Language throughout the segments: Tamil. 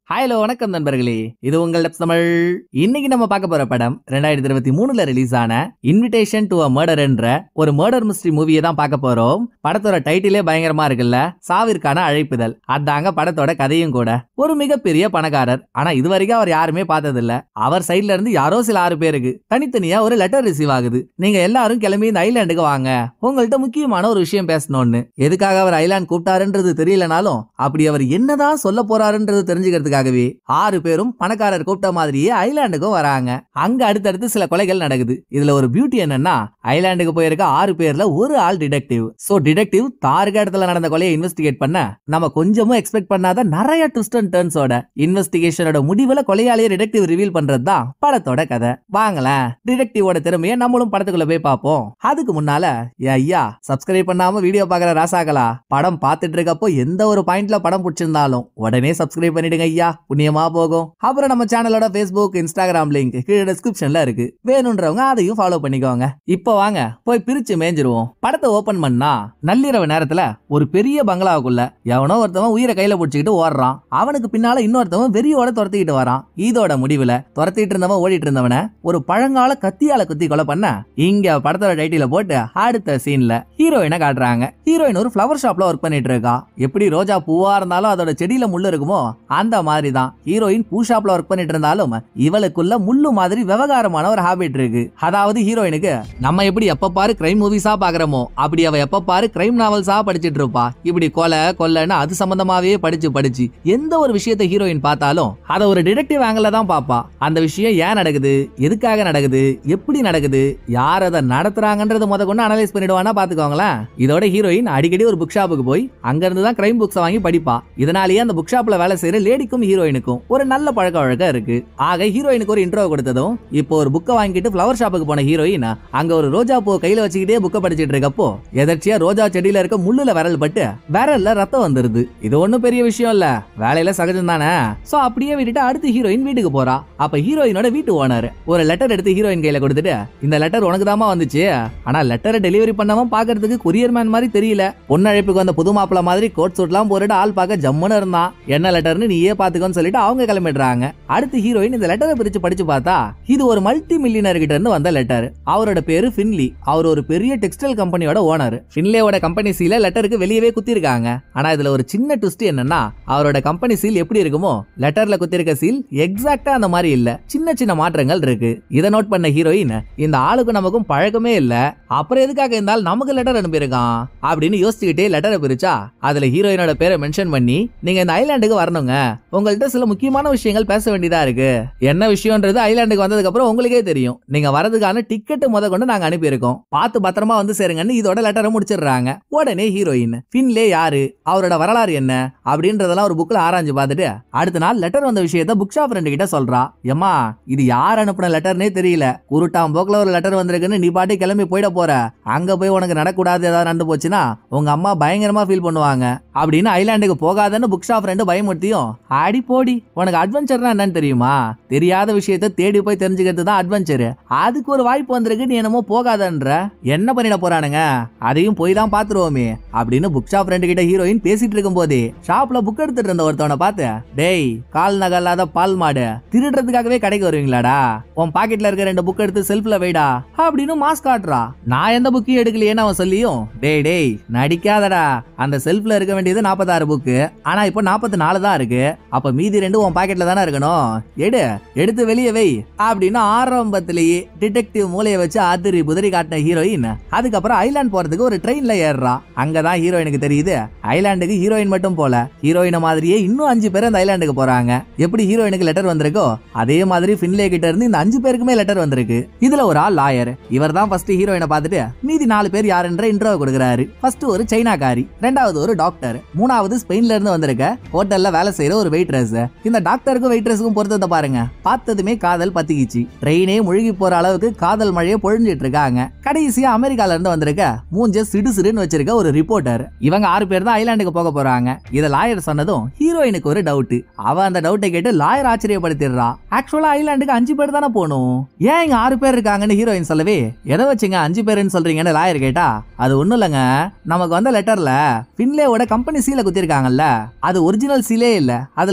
ஹலோ வணக்கம் நண்பர்களே இது உங்கள் Depth தமிழ் இன்னைக்கு நம்ம பார்க்க போற படம் ரெண்டாயிரத்தி இருபத்தி மூணுல ரிலீஸ் ஆன இன்விடேஷன் டு அ மர்டர் என்ற ஒரு மர்டர் மிஸ்ட்ரி மூவியை தான் பார்க்க போறோம் படத்தோட டைட்டிலே பயங்கரமா இருக்குல்ல சாவிற்கான அழைப்புதல் அதாங்க படத்தோட கதையும் கூட ஒரு மிகப்பெரிய பணக்காரர் ஆனா இதுவரைக்கும் அவர் யாருமே பார்த்ததில்ல அவர் சைடுல இருந்து யாரோ சில ஆறு பேருக்கு தனித்தனியா ஒரு லெட்டர் ரிசீவ் ஆகுது நீங்க எல்லாரும் கிளம்பி இந்த ஐலாண்டுக்கு வாங்க உங்கள்ட்ட முக்கியமான ஒரு விஷயம் பேசணும்னு எதுக்காக அவர் ஐலாண்ட் கூப்பிட்டாருன்றது தெரியலனாலும் அப்படி அவர் என்னதான் சொல்ல போறாருன்றது தெரிஞ்சுக்கிறதுக்காகவே ஆறு பேரும் பணக்காரர் கூப்பிட்ட மாதிரியே ஐலாண்டுக்கும் வராங்க அங்க அடுத்தடுத்து சில கொலைகள் நடக்குது இதுல ஒரு பியூட்டி என்னன்னா ஐலாண்டுக்கு போயிருக்க ஆறு பேர்ல ஒரு ஆள் டிடெக்டிவ் சோ டிடெக்டிவ் தாருக இடத்துல நடந்த கொலையை இன்வெஸ்டிகேட் பண்ண நம்ம கொஞ்சமும் எக்ஸ்பெக்ட் பண்ணாத நிறைய ட்விஸ்ட் அண்ட் டர்ன்ஸோட இன்வெஸ்டிகேஷனோட முடிவுல கொலையாளியை டிடெக்டிவ் ரிவீல் பண்றது தான் படத்தோட கதை வாங்களேன் டிடெக்டிவோட திறமையை நம்மளும் படத்துக்குள்ள போய் பார்ப்போம் அதுக்கு முன்னால ஏ ஐயா சப்ஸ்கிரைப் பண்ணாம வீடியோ பாக்குற ராசாக்களா படம் பார்த்துட்டு இருக்கப்போ எந்த ஒரு பாயிண்ட்ல படம் பிடிச்சிருந்தாலும் உடனே சப்ஸ்கிரைப் பண்ணிடுங்க ஐயா புண்ணியமா போகும் அப்புறம் நம்ம சேனலோட ஃபேஸ்புக் இன்ஸ்டாகிராம் லிங்க் கீழே டிஸ்கிரிப்ஷன்ல இருக்கு வேணுன்றவங்க அதையும் ஃபாலோ பண்ணிக்கோங்க இப்போ வாங்க போய் பிரிச்சு மேய்ஞ்சிருவோம் படத்தை ஓபன் பண்ணா நள்ளிரவு நேரத்துல ஒரு பெரிய பங்களாவுக்குள்ள எவனோ ஒருத்தவன் உயிரை கையில பிடிச்சிக்கிட்டு ஓடுறான் அவனுக்கு பின்னால இன்னொருத்தவன் வெறியோட துரத்திக்கிட்டு வரான் இதோட முடிவுல துரத்திட்டு இருந்தவன் ஓடிட்டு இருந்தவன ஒரு பழங்கால கத்தியால குத்தி கொலை பண்ண இங்க படத்தோட டைட்டில போட்டு அடுத்த சீன்ல ஹீரோயினை காட்டுறாங்க ஹீரோயின் ஒரு ஃப்ளவர் ஷாப்ல ஒர்க் பண்ணிட்டு இருக்கா எப்படி ரோஜா பூவா இருந்தாலும் அதோட செடியில முள்ளு இருக்குமோ அந்த மாதிரி தான் ஹீரோயின் பூ ஷாப்ல ஒர்க் பண்ணிட்டு இருந்தாலும் இவளுக்குள்ள முள்ளு மாதிரி விவகாரமான ஒரு ஹாபிட் இருக்கு அதாவது ஹீரோயினுக்கு நம்ம எப்படி எப்ப பாரு கிரைம் மூவிஸா பாக்குறோமோ அப்படி அவ எப்ப பாரு கிரைம் நாவல்ஸா படிச்சிட்டு இருப்பா இப்படி கொலை கொல்லைன்னு அது சம்பந்தமாவே படிச்சு படிச்சு எந்த ஒரு விஷயத்தை ஹீரோயின் பார்த்தாலும் அதை ஒரு டிடெக்டிவ் ஆங்கிள் தான் பாப்பா அந்த விஷயம் ஏன் நடக்குது எதுக்காக நடக்குது எப்படி நடக்குது யார் அதை நடத்துறாங்கன்றது முத கொண்டு அனலைஸ் பண்ணிடுவானா பாத்துக்கோங்களேன் இதோட ஹீரோயின் அடிக்கடி ஒரு புக் ஷாப்புக்கு போய் அங்க இருந்து தான் கிரைம் புக்ஸ் வாங்கி படிப்பா இதனாலேயே அந்த புக் ஷாப்ல வேலை செய்யற லேடிக்கும் ஹீரோயினுக்கும் ஒரு நல்ல பழக்க வழக்கம் இருக்கு ஆக ஹீரோயினுக்கு ஒரு இன்ட்ரோ கொடுத்ததும் இப்போ ஒரு புக்கை வாங்கிட்டு ஃப்ளவர் ஷாப்புக்கு போன ஹீரோயின் அங்க ஒரு ரோஜா பூ கையில வச்சுக்கிட்டே புக்கை படிச்சிட்டு இருக்கப்போ எதர்ச்சியா ரோஜா செடியில இருக்க முள்ளுல விரல் பட்டு விரல்ல ரத்தம் வந்துருது இது ஒண்ணும் பெரிய விஷயம் இல்ல வேலையில சகஜம் தானே சோ அப்படியே விட்டுட்டு அடுத்து ஹீரோயின் வீட்டுக்கு போறா அப்ப ஹீரோயினோட வீட்டு ஓனர் ஒரு லெட்டர் எடுத்து ஹீரோயின் கையில கொடுத்துட்டு இந்த லெட்டர் உனக்கு தாமா வந்துச்சு ஆனா லெட்டரை டெலிவரி பண்ணாம பாக்குறதுக்கு கொரியர் மேன் மாதிரி தெரியல பொண்ணு அழைப்புக்கு வந்த புது மாப்பிள மாதிரி கோட் சூட்லாம் போட்டுட்டு ஆள் பார்க்க ஜம்முன்னு இருந்தான் என்ன லெட்டர்னு நீயே பாத்துக்கோன்னு சொல்லிட்டு அவங்க கிளம்பிடுறாங்க அடுத்து ஹீரோயின் இந்த லெட்டரை பிரிச்சு படிச்சு பார்த்தா இது ஒரு மல்டி மில்லியனர் கிட்ட இருந்து வந்த லெட்டர் அவரோட பேரு ஃபின்லி அவர் ஒரு பெரிய டெக்ஸ்டைல் கம்பெனியோட ஓனர் ஃபின்லேயோட கம்பெனி சீல லெட்டருக்கு வெளியவே குத்திருக்காங்க ஆனா இதுல ஒரு சின்ன ட்விஸ்ட் என்னன்னா அவரோட கம்பெனி சீல் எப்படி இருக்குமோ லெட்டர்ல குத்திருக்க சீல் எக்ஸாக்டா அந்த மாதிரி இல்ல சின்ன சின்ன மாற்றங்கள் இருக்கு இதை நோட் பண்ண ஹீரோயின் இந்த ஆளுக்கும் நமக்கும் பழக்கமே இல்ல அப்புறம் எதுக்காக இருந்தால் நமக்கு லெட்டர் அனுப்பியிருக்கான் அப்படின்னு யோசிச்சுக்கிட்டே லெட்டரை பிரிச்சா அதுல ஹீரோயினோட பேரை மென்ஷன் பண்ணி நீங்க இந்த ஐலாண்டுக்கு வரணுங்க உங்கள்ட்ட சில முக்கியமான விஷயங்கள் பேச வேண்டியதா இருக்கு என்ன விஷயம்ன்றது ஐலாண்டுக்கு வந்ததுக்கு அப்புறம் உங்களுக்கே தெரியும் நீங்க வரதுக்கான டிக்கெட் முத கொண்டு நாங்க அனுப்பியிருக்கோம் பார்த்து பத்திரமா வந்து சேருங்கன்னு இதோட லெட்டரை முடிச்சிடுறாங்க உடனே ஹீரோயின் ஃபின்லே யாரு அவரோட வரலாறு என்ன அப்படின்றதெல்லாம் ஒரு புக்ல ஆராய்ஞ்சு பார்த்துட்டு அடுத்த நாள் லெட்டர் வந்த விஷயத்த புக் ஷாப் ஃப்ரெண்டு கிட்ட சொல்றா எம்மா இது யார் அனுப்புன லெட்டர்னே தெரியல குருட்டாம் போக்குல ஒரு லெட்டர் வந்திருக்குன்னு நீ பாட்டி கிளம்பி போயிட போற அங்க போய் உனக்கு நடக்கூடாது ஏதாவது நடந்து போச்சுன்னா உங்க அம்மா பயங்கரமா ஃபீல் பண்ணுவாங்க அப்படின்னு ஐலாண்டுக்கு போகாதன்னு புக் ஷாப் ஃப்ரெண்டு பயமுறுத்தியும் அடி போடி உனக்கு அட்வென்ச்சர்னா என்னன்னு தெரியுமா தெரியாத விஷயத்த தேடி போய் தெரிஞ்சுக்கிறது தான் அட்வென்ச்சர் அதுக்கு ஒரு வாய்ப்பு வந்திருக்கு நீ என்னமோ போகாதன்ற என்ன பண்ணிட போறானுங்க அதையும் போய் தான் பாத்துருவோமே அப்படின்னு புக் ஷாப் ஃப்ரெண்டு கிட்ட ஹீரோயின் பேசிட்டு இருக்கும் போதே ஷாப்ல புக் எடுத்துட்டு இருந்த ஒருத்தவனை பார்த்து டேய் கால் நகல்லாத பால் மாடு திருடுறதுக்காகவே கடைக்கு வருவீங்களாடா உன் பாக்கெட்ல இருக்க ரெண்டு புக் எடுத்து செல்ஃப்ல வைடா அப்படின்னு மாஸ்க் காட்டுறா நான் எந்த புக்கையும் எடுக்கலையேன்னு அவன் சொல்லியும் டேய் டேய் நடிக்காதடா அந்த செல்ஃப்ல இருக்க வேண்டியது நாற்பத்தாறு புக்கு ஆனா இப்போ நாற்பத்தி நாலு தான் இருக்கு அப்ப மீதி ரெண்டு உன் பாக்கெட்ல தானே இருக்கணும் எடு எடுத்து வெளியே வை அப்படின்னு ஆரம்பத்திலேயே டிடெக்டிவ் மூளையை வச்சு அதிரி புதறி காட்டின ஹீரோயின் அதுக்கப்புறம் ஐலாண்ட் போறதுக்கு ஒரு ட்ரெயின்ல ஏறுறா அங்கதான் ஹீரோயினுக்கு தெரியுது ஐலாண்டுக்கு ஹீரோயின் மட்டும் போல ஹீரோயின மாதிரியே இன்னும் அஞ்சு பேர் அந்த ஐலாண்டுக்கு போறாங்க எப்படி ஹீரோயினுக்கு லெட்டர் வந்திருக்கோ அதே மாதிரி ஃபின்லே கிட்ட இருந்து இந்த அஞ்சு பேருக்குமே லெட்டர் வந்திருக்கு இதுல ஒரு ஆள் லாயர் இவர் தான் ஃபர்ஸ்ட் ஹீரோயினை பார்த்துட்டு மீதி நாலு பேர் யாருன்ற இன்ட்ரோ கொடுக்குறாரு ஃபர்ஸ்ட் ஒரு சைனாக்காரி ரெண்டாவது ஒரு டாக்டர் மூணாவது ஸ்பெயின்ல இருந்து வந்திருக்க ஹோட்டல்ல வேலை செய்யற ஒரு வெயிட்ரஸ் இந்த டாக்டருக்கும் வெயிட்ரஸுக்கும் பொறுத்ததை பாருங்க பார்த்ததுமே காதல் பத்திக்கிச்சு ட்ரெயினே முழுகி போற அளவுக்கு காதல் மழையை பொழிஞ்சிட்டு இருக்காங்க கடைசியா அமெரிக்கால இருந்து வந்திருக்க மூஞ்ச சிடு சிடுன்னு வச்சிருக்க ஒரு ரிப்போர்ட்டர் இவங்க ஆறு பேர் தான் ஐலாண்டுக்கு போக போறாங்க இத லாயர் சொன்னதும் ஹீரோயினுக்கு ஒரு டவுட் அவ அந்த டவுட்டை கேட்டு லாயர் ஆச்சரியப்படுத்திடுறா ஆக்சுவலா ஐலாண்டுக்கு அஞ்சு பேர் தானே போகணும் ஏன் இங்க ஆறு பேர் இருக்காங்கன்னு ஹீரோயின் சொல்லவே எதை வச்சுங்க அஞ்சு பேருன்னு சொல்றீங்கன்னு லாயர் கேட்டா அது ஒண்ணும் இல்லைங்க நமக்கு வந்த லெட்டர்ல பின்லேவோட கம்பெனி சீல குத்திருக்காங்கல்ல அது ஒரிஜினல் சீலே இல்ல அதுல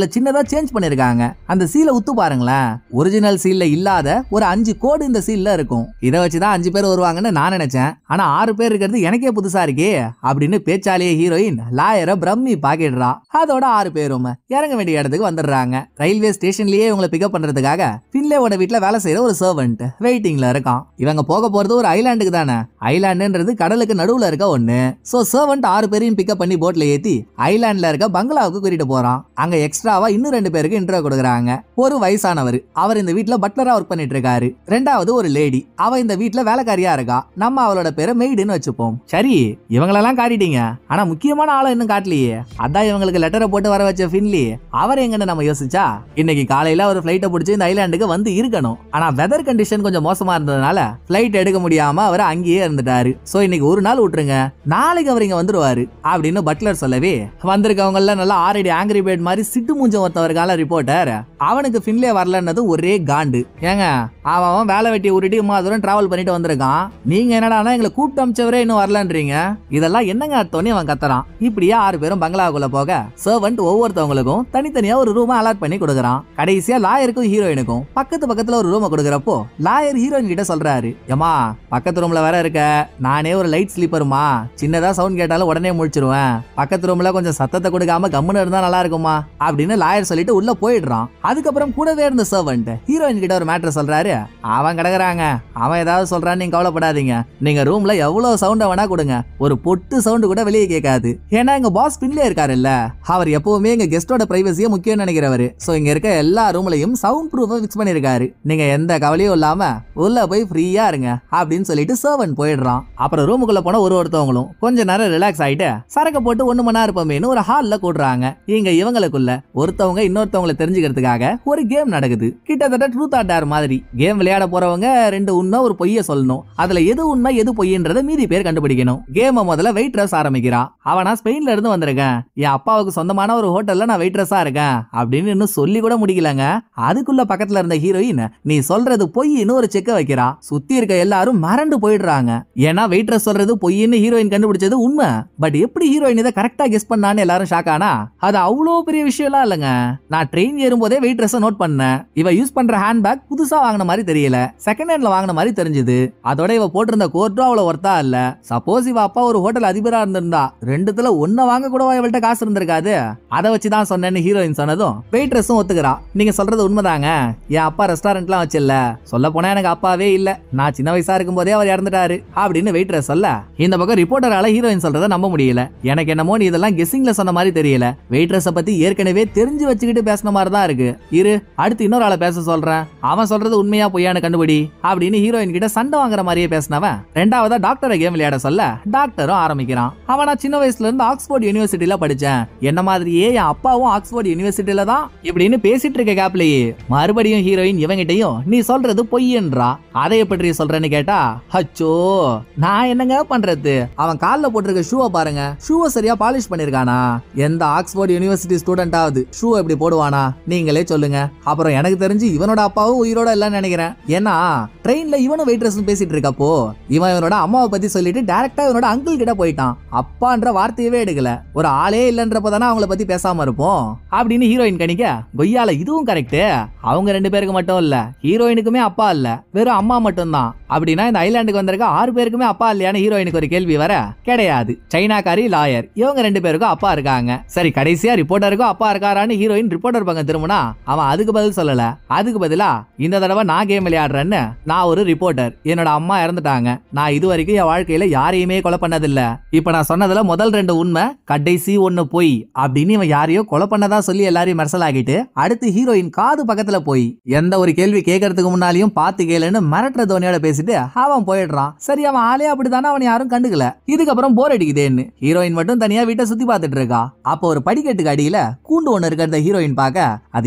அதுல சின்னதா சேஞ்ச் பண்ணிருக்காங்க அந்த சீலை உத்து பாருங்களேன் ஒரிஜினல் சீல்ல இல்லாத ஒரு அஞ்சு கோடு இந்த சீல்ல இருக்கும் இதை வச்சுதான் அஞ்சு பேர் வருவாங்கன்னு நான் நினைச்சேன் ஆனா ஆறு பேர் இருக்கிறது எனக்கே புதுசா இருக்கே அப்படின்னு பேச்சாலிய ஹீரோயின் லாயரை பிரம்மி பாக்கிடுறா அதோட ஆறு பேரும் இறங்க வேண்டிய இடத்துக்கு வந்துடுறாங்க ரயில்வே ஸ்டேஷன்லயே இவங்களை பிக்கப் பண்றதுக்காக பின்லேவோட வீட்ல வேலை செய்யற ஒரு சர்வெண்ட் வெயிட்டிங்ல இருக்கான் இவங்க போக போறது ஒரு ஐலாண்டுக்கு தானே ஐலாண்டுன்றது கடலுக்கு நடுவுல இருக்க ஒண்ணு சோ சர்வெண்ட் ஆறு பேரையும் பிக்கப் பண்ணி போட்ல ஏத்தி ஐலாண்ட்ல இருக்க பங்களாவுக்கு கூட்டிட்டு போறான் அங்க எக்ஸ்ட்ராவா இன்னும் ரெண்டு பேருக்கு இன்ட்ரோ கொடுக்குறாங்க ஒரு வயசானவர் அவர் இந்த வீட்ல பட்லரா ஒர்க் பண்ணிட்டு இருக்காரு ரெண்டாவது ஒரு லேடி அவ இந்த வீட்ல வேலைக்காரியா இருக்கா நம்ம அவளோட பேரை மெய்டுன்னு வச்சுப்போம் சரி இவங்களெல்லாம் காட்டிட்டீங்க ஆனா முக்கியமான ஆளை இன்னும் காட்டலையே அதான் இவங்களுக்கு லெட்டரை போட்டு வர வச்ச ஃபின்லி அவர் எங்கன்னு நம்ம யோசிச்சா இன்னைக்கு காலையில ஒரு ஃபிளைட்டை பிடிச்சி இந்த ஐலாண்டுக்கு வந்து இருக்கணும் ஆனா வெதர் கண்டிஷன் கொஞ்சம் மோசமா இருந்ததுனால ஃபிளைட் எடுக்க முடியாம அவர் அங்கேயே இருந்துட்டாரு சோ இன்னைக்கு ஒரு நாள் விட்டுருங்க நாளைக்கு அவர் இங்க வந்துருவாரு அப்படின்னு பட்லர் சொல்லவே வந்திருக்கவங்க எல்லாம் நல்லா ஆறடி ஆங்கிரி பேட் மாதிரி சிட்டு மூஞ்ச ஒருத்தவருக்கால ரிப்போர்ட்டர் அவனுக்கு ஃபின்லே வரலன்னது ஒரே காண்டு ஏங்க அவன் அவன் வேலை வெட்டி உருட்டி இம்மா தூரம் டிராவல் பண்ணிட்டு வந்திருக்கான் நீங்க என்னடானா எங்களை கூப்பிட்டு அமிச்சவரே இன்னும் வரலன்றீங்க இதெல்லாம் என்னங்க அர்த்தம்னு அவன் கத்துறான் இப்படியே ஆறு பேரும் பங்களாவுக்குள்ள போக சர்வன்ட் ஒவ்வொருத்தவங்களுக்கும் தனித்தனியா ஒரு ரூம் அலாட் பண்ணி கொடுக்குறான் கடைசியா லாயருக்கும் ஹீரோயினுக்கும் பக்கத்து பக்கத்துல ஒரு ரூமை கொடுக்குறப்போ லாயர் ஹீரோயின் கிட்ட சொல்றாரு ஏமா பக்கத்து ரூம்ல வேற இருக்க நானே ஒரு லைட் ஸ்லீப்பருமா சின்னதா சவுண்ட் கேட்டாலும் உடனே முழிச்சிருவேன் பக்கத்து ரூம்ல கொஞ்சம் சத்தத்தை கொடுக்காம கம்முன்னு இருந்தா நல்லா இருக்குமா அப்படின்னு லாயர் சொல்லிட்டு உள்ள போயிடுறான் அதுக்கப்புறம் கூடவே இருந்த சர்வன்ட் ஹீரோயின் கிட்ட ஒரு மேட்டர் சொல்றாரு அவன் கிடக்குறாங்க அவன் ஏதாவது சொல்றான்னு நீங்க கவலைப்படாதீங்க நீங்க ரூம்ல எவ்வளவு சவுண்ட வேணா கொடுங்க ஒரு பொட்டு சவுண்ட் கூட வெளியே கேட்காது ஏன்னா எங்க பாஸ் பின்லே இருக்காரு இல்ல அவர் எப்பவுமே எங்க கெஸ்டோட பிரைவசியை முக்கியம் நினைக்கிறவரு சோ இங்க இருக்க எல்லா ரூம்லயும் சவுண்ட் ப்ரூஃபை ஃபிக்ஸ் பண்ணிருக்காரு நீங்க எந்த கவலையும் இல்லாம உள்ள போய் ஃப்ரீயா இருங்க அப்படின்னு சொல்லிட்டு சர்வன் போயிடுறான் அப்புறம் ரூமுக்குள்ள போன ஒரு ஒருத்தவங்களும் கொஞ்ச நேரம் ரிலாக்ஸ் ஆயிட்டு சரக்கு போட்டு ஒண்ணு மணி நேரம் இருப்போமேனு ஒரு ஹால்ல கூடுறாங்க இங்க இவங்களுக்குள்ள ஒருத்தவங்க இன்னொருத்தவங்களை தெரிஞ்சுக்கிறதுக்காக ஒரு கேம் நடக்குது கிட்டத்தட்ட ட்ரூத் ஆர் டேர் மாதிரி கேம் விளையாட போறவங்க ரெண்டு உண்மை ஒரு பொய்ய சொல்லணும் அதுல எது உண்மை எது பொய்ன்றத மீதி பேர் கண்டுபிடிக்கணும் கேம முதல்ல வெயிட்ரஸ் ஆரம்பிக்கிறான் அவனா ஸ்பெயின்ல இருந்து வந்திருக்கேன் என் அப்பாவுக்கு சொந்தமான ஒரு ஹோட்டல்ல நான் வெயிட்ரஸா இருக்கேன் அப்படின்னு இன்னும் சொல்லி கூட முடிக்கலங்க அதுக்குள்ள பக்கத்துல இருந்த ஹீரோயின் நீ சொல்றது பொய்ன்னு ஒரு செக்க வைக்கிறா சுத்தி இருக்க எல்லாரும் மறண்டு போயிடுறாங்க ஏன்னா வெயிட்ரஸ் சொல்றது பொய்ன்னு ஹீரோயின் கண்டுபிடிச்சது உண்மை பட் எப்படி ஹீரோயின் இதை கரெக்டா கெஸ் பண்ணான்னு எல்லாரும் ஷாக் ஆனா அது அவ்வளோ பெரிய விஷயம்லாம் இல்லைங்க நான் ட்ரெயின் ஏறும்போதே வெயிட்ரஸ் நோட் பண்ணேன் இவ யூஸ் பண்ற ஹேண்ட்பேக் புதுசா வாங்கின மாதிரி தெரியல செகண்ட் ஹேண்ட்ல வாங்கின மாதிரி தெரிஞ்சது அதோட இவ போட்டிருந்த கோர்ட்டும் அவ்வளவு ஒர்த்தா இல்ல சப்போஸ் இவ அப்பா ஒரு ஹோட்டல் அதிபரா இருந்திருந்தா ரெண்டுத்துல ஒன்ன வாங்க கூட இவள்கிட்ட காசு இருந்திருக்காது அதை வச்சு தான் சொன்னேன்னு ஹீரோயின் சொன்னதும் வெயிட்ரஸும் ஒத்துக்கிறா நீங்க சொல்றது உண்மைதாங்க என் அப்பா ரெஸ்டாரண்ட்லாம் வச்சில்ல சொல்ல போனா எனக்கு அப்பாவே இல்ல நான் சின்ன வயசா இருக்கும் போதே அவர் இறந்துட்டாரு அப்படின்னு வெயிட்ரஸ் சொல்ல இந்த பக்கம் ரிப்போர்ட்டரால ஹீரோயின் சொல்றத நம்ப முடியல எனக்கு என்னமோ நீ இதெல்லாம் கெஸ்ஸிங்ல சொன்ன மாதிரி தெரியல வெயிட்ரஸ பத்தி ஏற்கனவே தெரிஞ்சு வச்சுக்கிட்டு பேசின மாதிரி தான் இருக்கு இரு அடுத்து இன்னொரு ஆளை பேச சொல்றேன் அவன் சொல்றது உண்மையா பொய்யான்னு கண்டுபிடி அப்படின்னு ஹீரோயின் கிட்ட சண்டை வாங்குற மாதிரியே பேசினவன் ரெண்டாவதா டாக்டரை கேம் விளையாட சொல்ல டாக்டரும் ஆரம்பிக்கிறான் அவன் நான் சின்ன வயசுல இருந்து ஆக்ஸ்போர்ட் யூனிவர்சிட்டில படிச்சேன் என்ன மாதிரியே என் அப்பாவும் ஆக்ஸ்போர்ட் யூனிவர்சிட்டில தான் இப்படின்னு பேசிட்டு இருக்க கேப்லயே மறுபடியும் ஹீரோயின் இவங்கிட்டயும் நீ சொல்றது பொய்யன்றா அதை எப்படி சொல்றேன்னு கேட்டா அச்சோ நான் என்னங்க பண்றது அவன் கால்ல போட்டிருக்க ஷூவை பாருங்க ஷூவை சரியா பாலிஷ் பண்ணிருக்கானா எந்த ஆக்ஸ்போர்ட் யூனிவர்சிட்டி ஸ்டூடெண்டாவது ஷூ எப்படி போடுவானா நீங்களே சொல்லுங்க அப்புறம் எனக்கு தெரிஞ்சு இவனோட அப்பாவும் உயிரோட இல்லைன்னு நினைக்கிறேன் ஏன்னா ட்ரெயின்ல இவனும் வெயிட்ரஸ் பேசிட்டு இருக்கப்போ இவன் இவனோட அம்மாவை பத்தி சொல்லிட்டு டைரக்டா இவனோட அங்கிள் கிட்ட போயிட்டான் அப்பான்ற வார்த்தையவே எடுக்கல ஒரு ஆளே இல்லைன்றப்ப தானே அவங்கள பத்தி பேசாம இருப்போம் அப்படின்னு ஹீரோயின் கணிக்க கொய்யால இதுவும் கரெக்ட் அவங்க ரெண்டு பேருக்கு மட்டும் இல்ல ஹீரோயினுக்குமே அப்பா இல்ல வெறும் அம்மா மட்டும்தான் அப்படின்னா இந்த ஐலாண்டுக்கு வந்திருக்க ஆறு பேருக்குமே அப்பா இல்லையான்னு ஹீரோயினுக்கு ஒரு கேள்வி வர கிடையாது சைனாக்காரி லாயர் இவங்க ரெண்டு பேருக்கும் அப்பா இருக்காங்க சரி கடைசியா ரிப்போர்ட்டருக்கும் அப்பா இருக்காரான்னு ஹீரோயின் ரிப்போர்ட்டர் பக்கம் திரும்பினா அவன் அதுக்கு பதில் சொல்லல அதுக்கு பதிலா இந்த தடவை நான் கேம் விளையாடுறேன்னு நான் ஒரு ரிப்போர்ட்டர் என்னோட அம்மா இறந்துட்டாங்க நான் இது வரைக்கும் என் வாழ்க்கையில யாரையுமே கொலை பண்ணதில்ல இப்ப நான் சொன்னதுல முதல் ரெண்டு உண்மை கடைசி ஒண்ணு பொய் அப்படின்னு இவன் யாரையோ கொலை பண்ணதா சொல்லி எல்லாரையும் மெர்சல் ஆகிட்டு அடுத்து ஹீரோயின் காது பக்கத்துல போய் எந்த ஒரு கேள்வி கேட்கறதுக்கு முன்னாலையும் பாத்து கேளுன்னு மிரட்டுற தோனியோட பேசிட்டு அவன் போயிடுறான் சரி அவன் ஆளே அப்படித்தானே அவன் யாரும் கண்டுக்கல இதுக்கப்புறம் போர் அடிக்குதேன்னு ஹீரோயின் மட்டும் தனியா வீட்டை சுத்தி பார்த்துட்டு இருக்கா அப்போ ஒரு படிக்கட்டுக்கு அடியில கூண்டு ஒண்ணு இருக்கிறத ஹீரோயின் பார்க்க அது என்னன்னு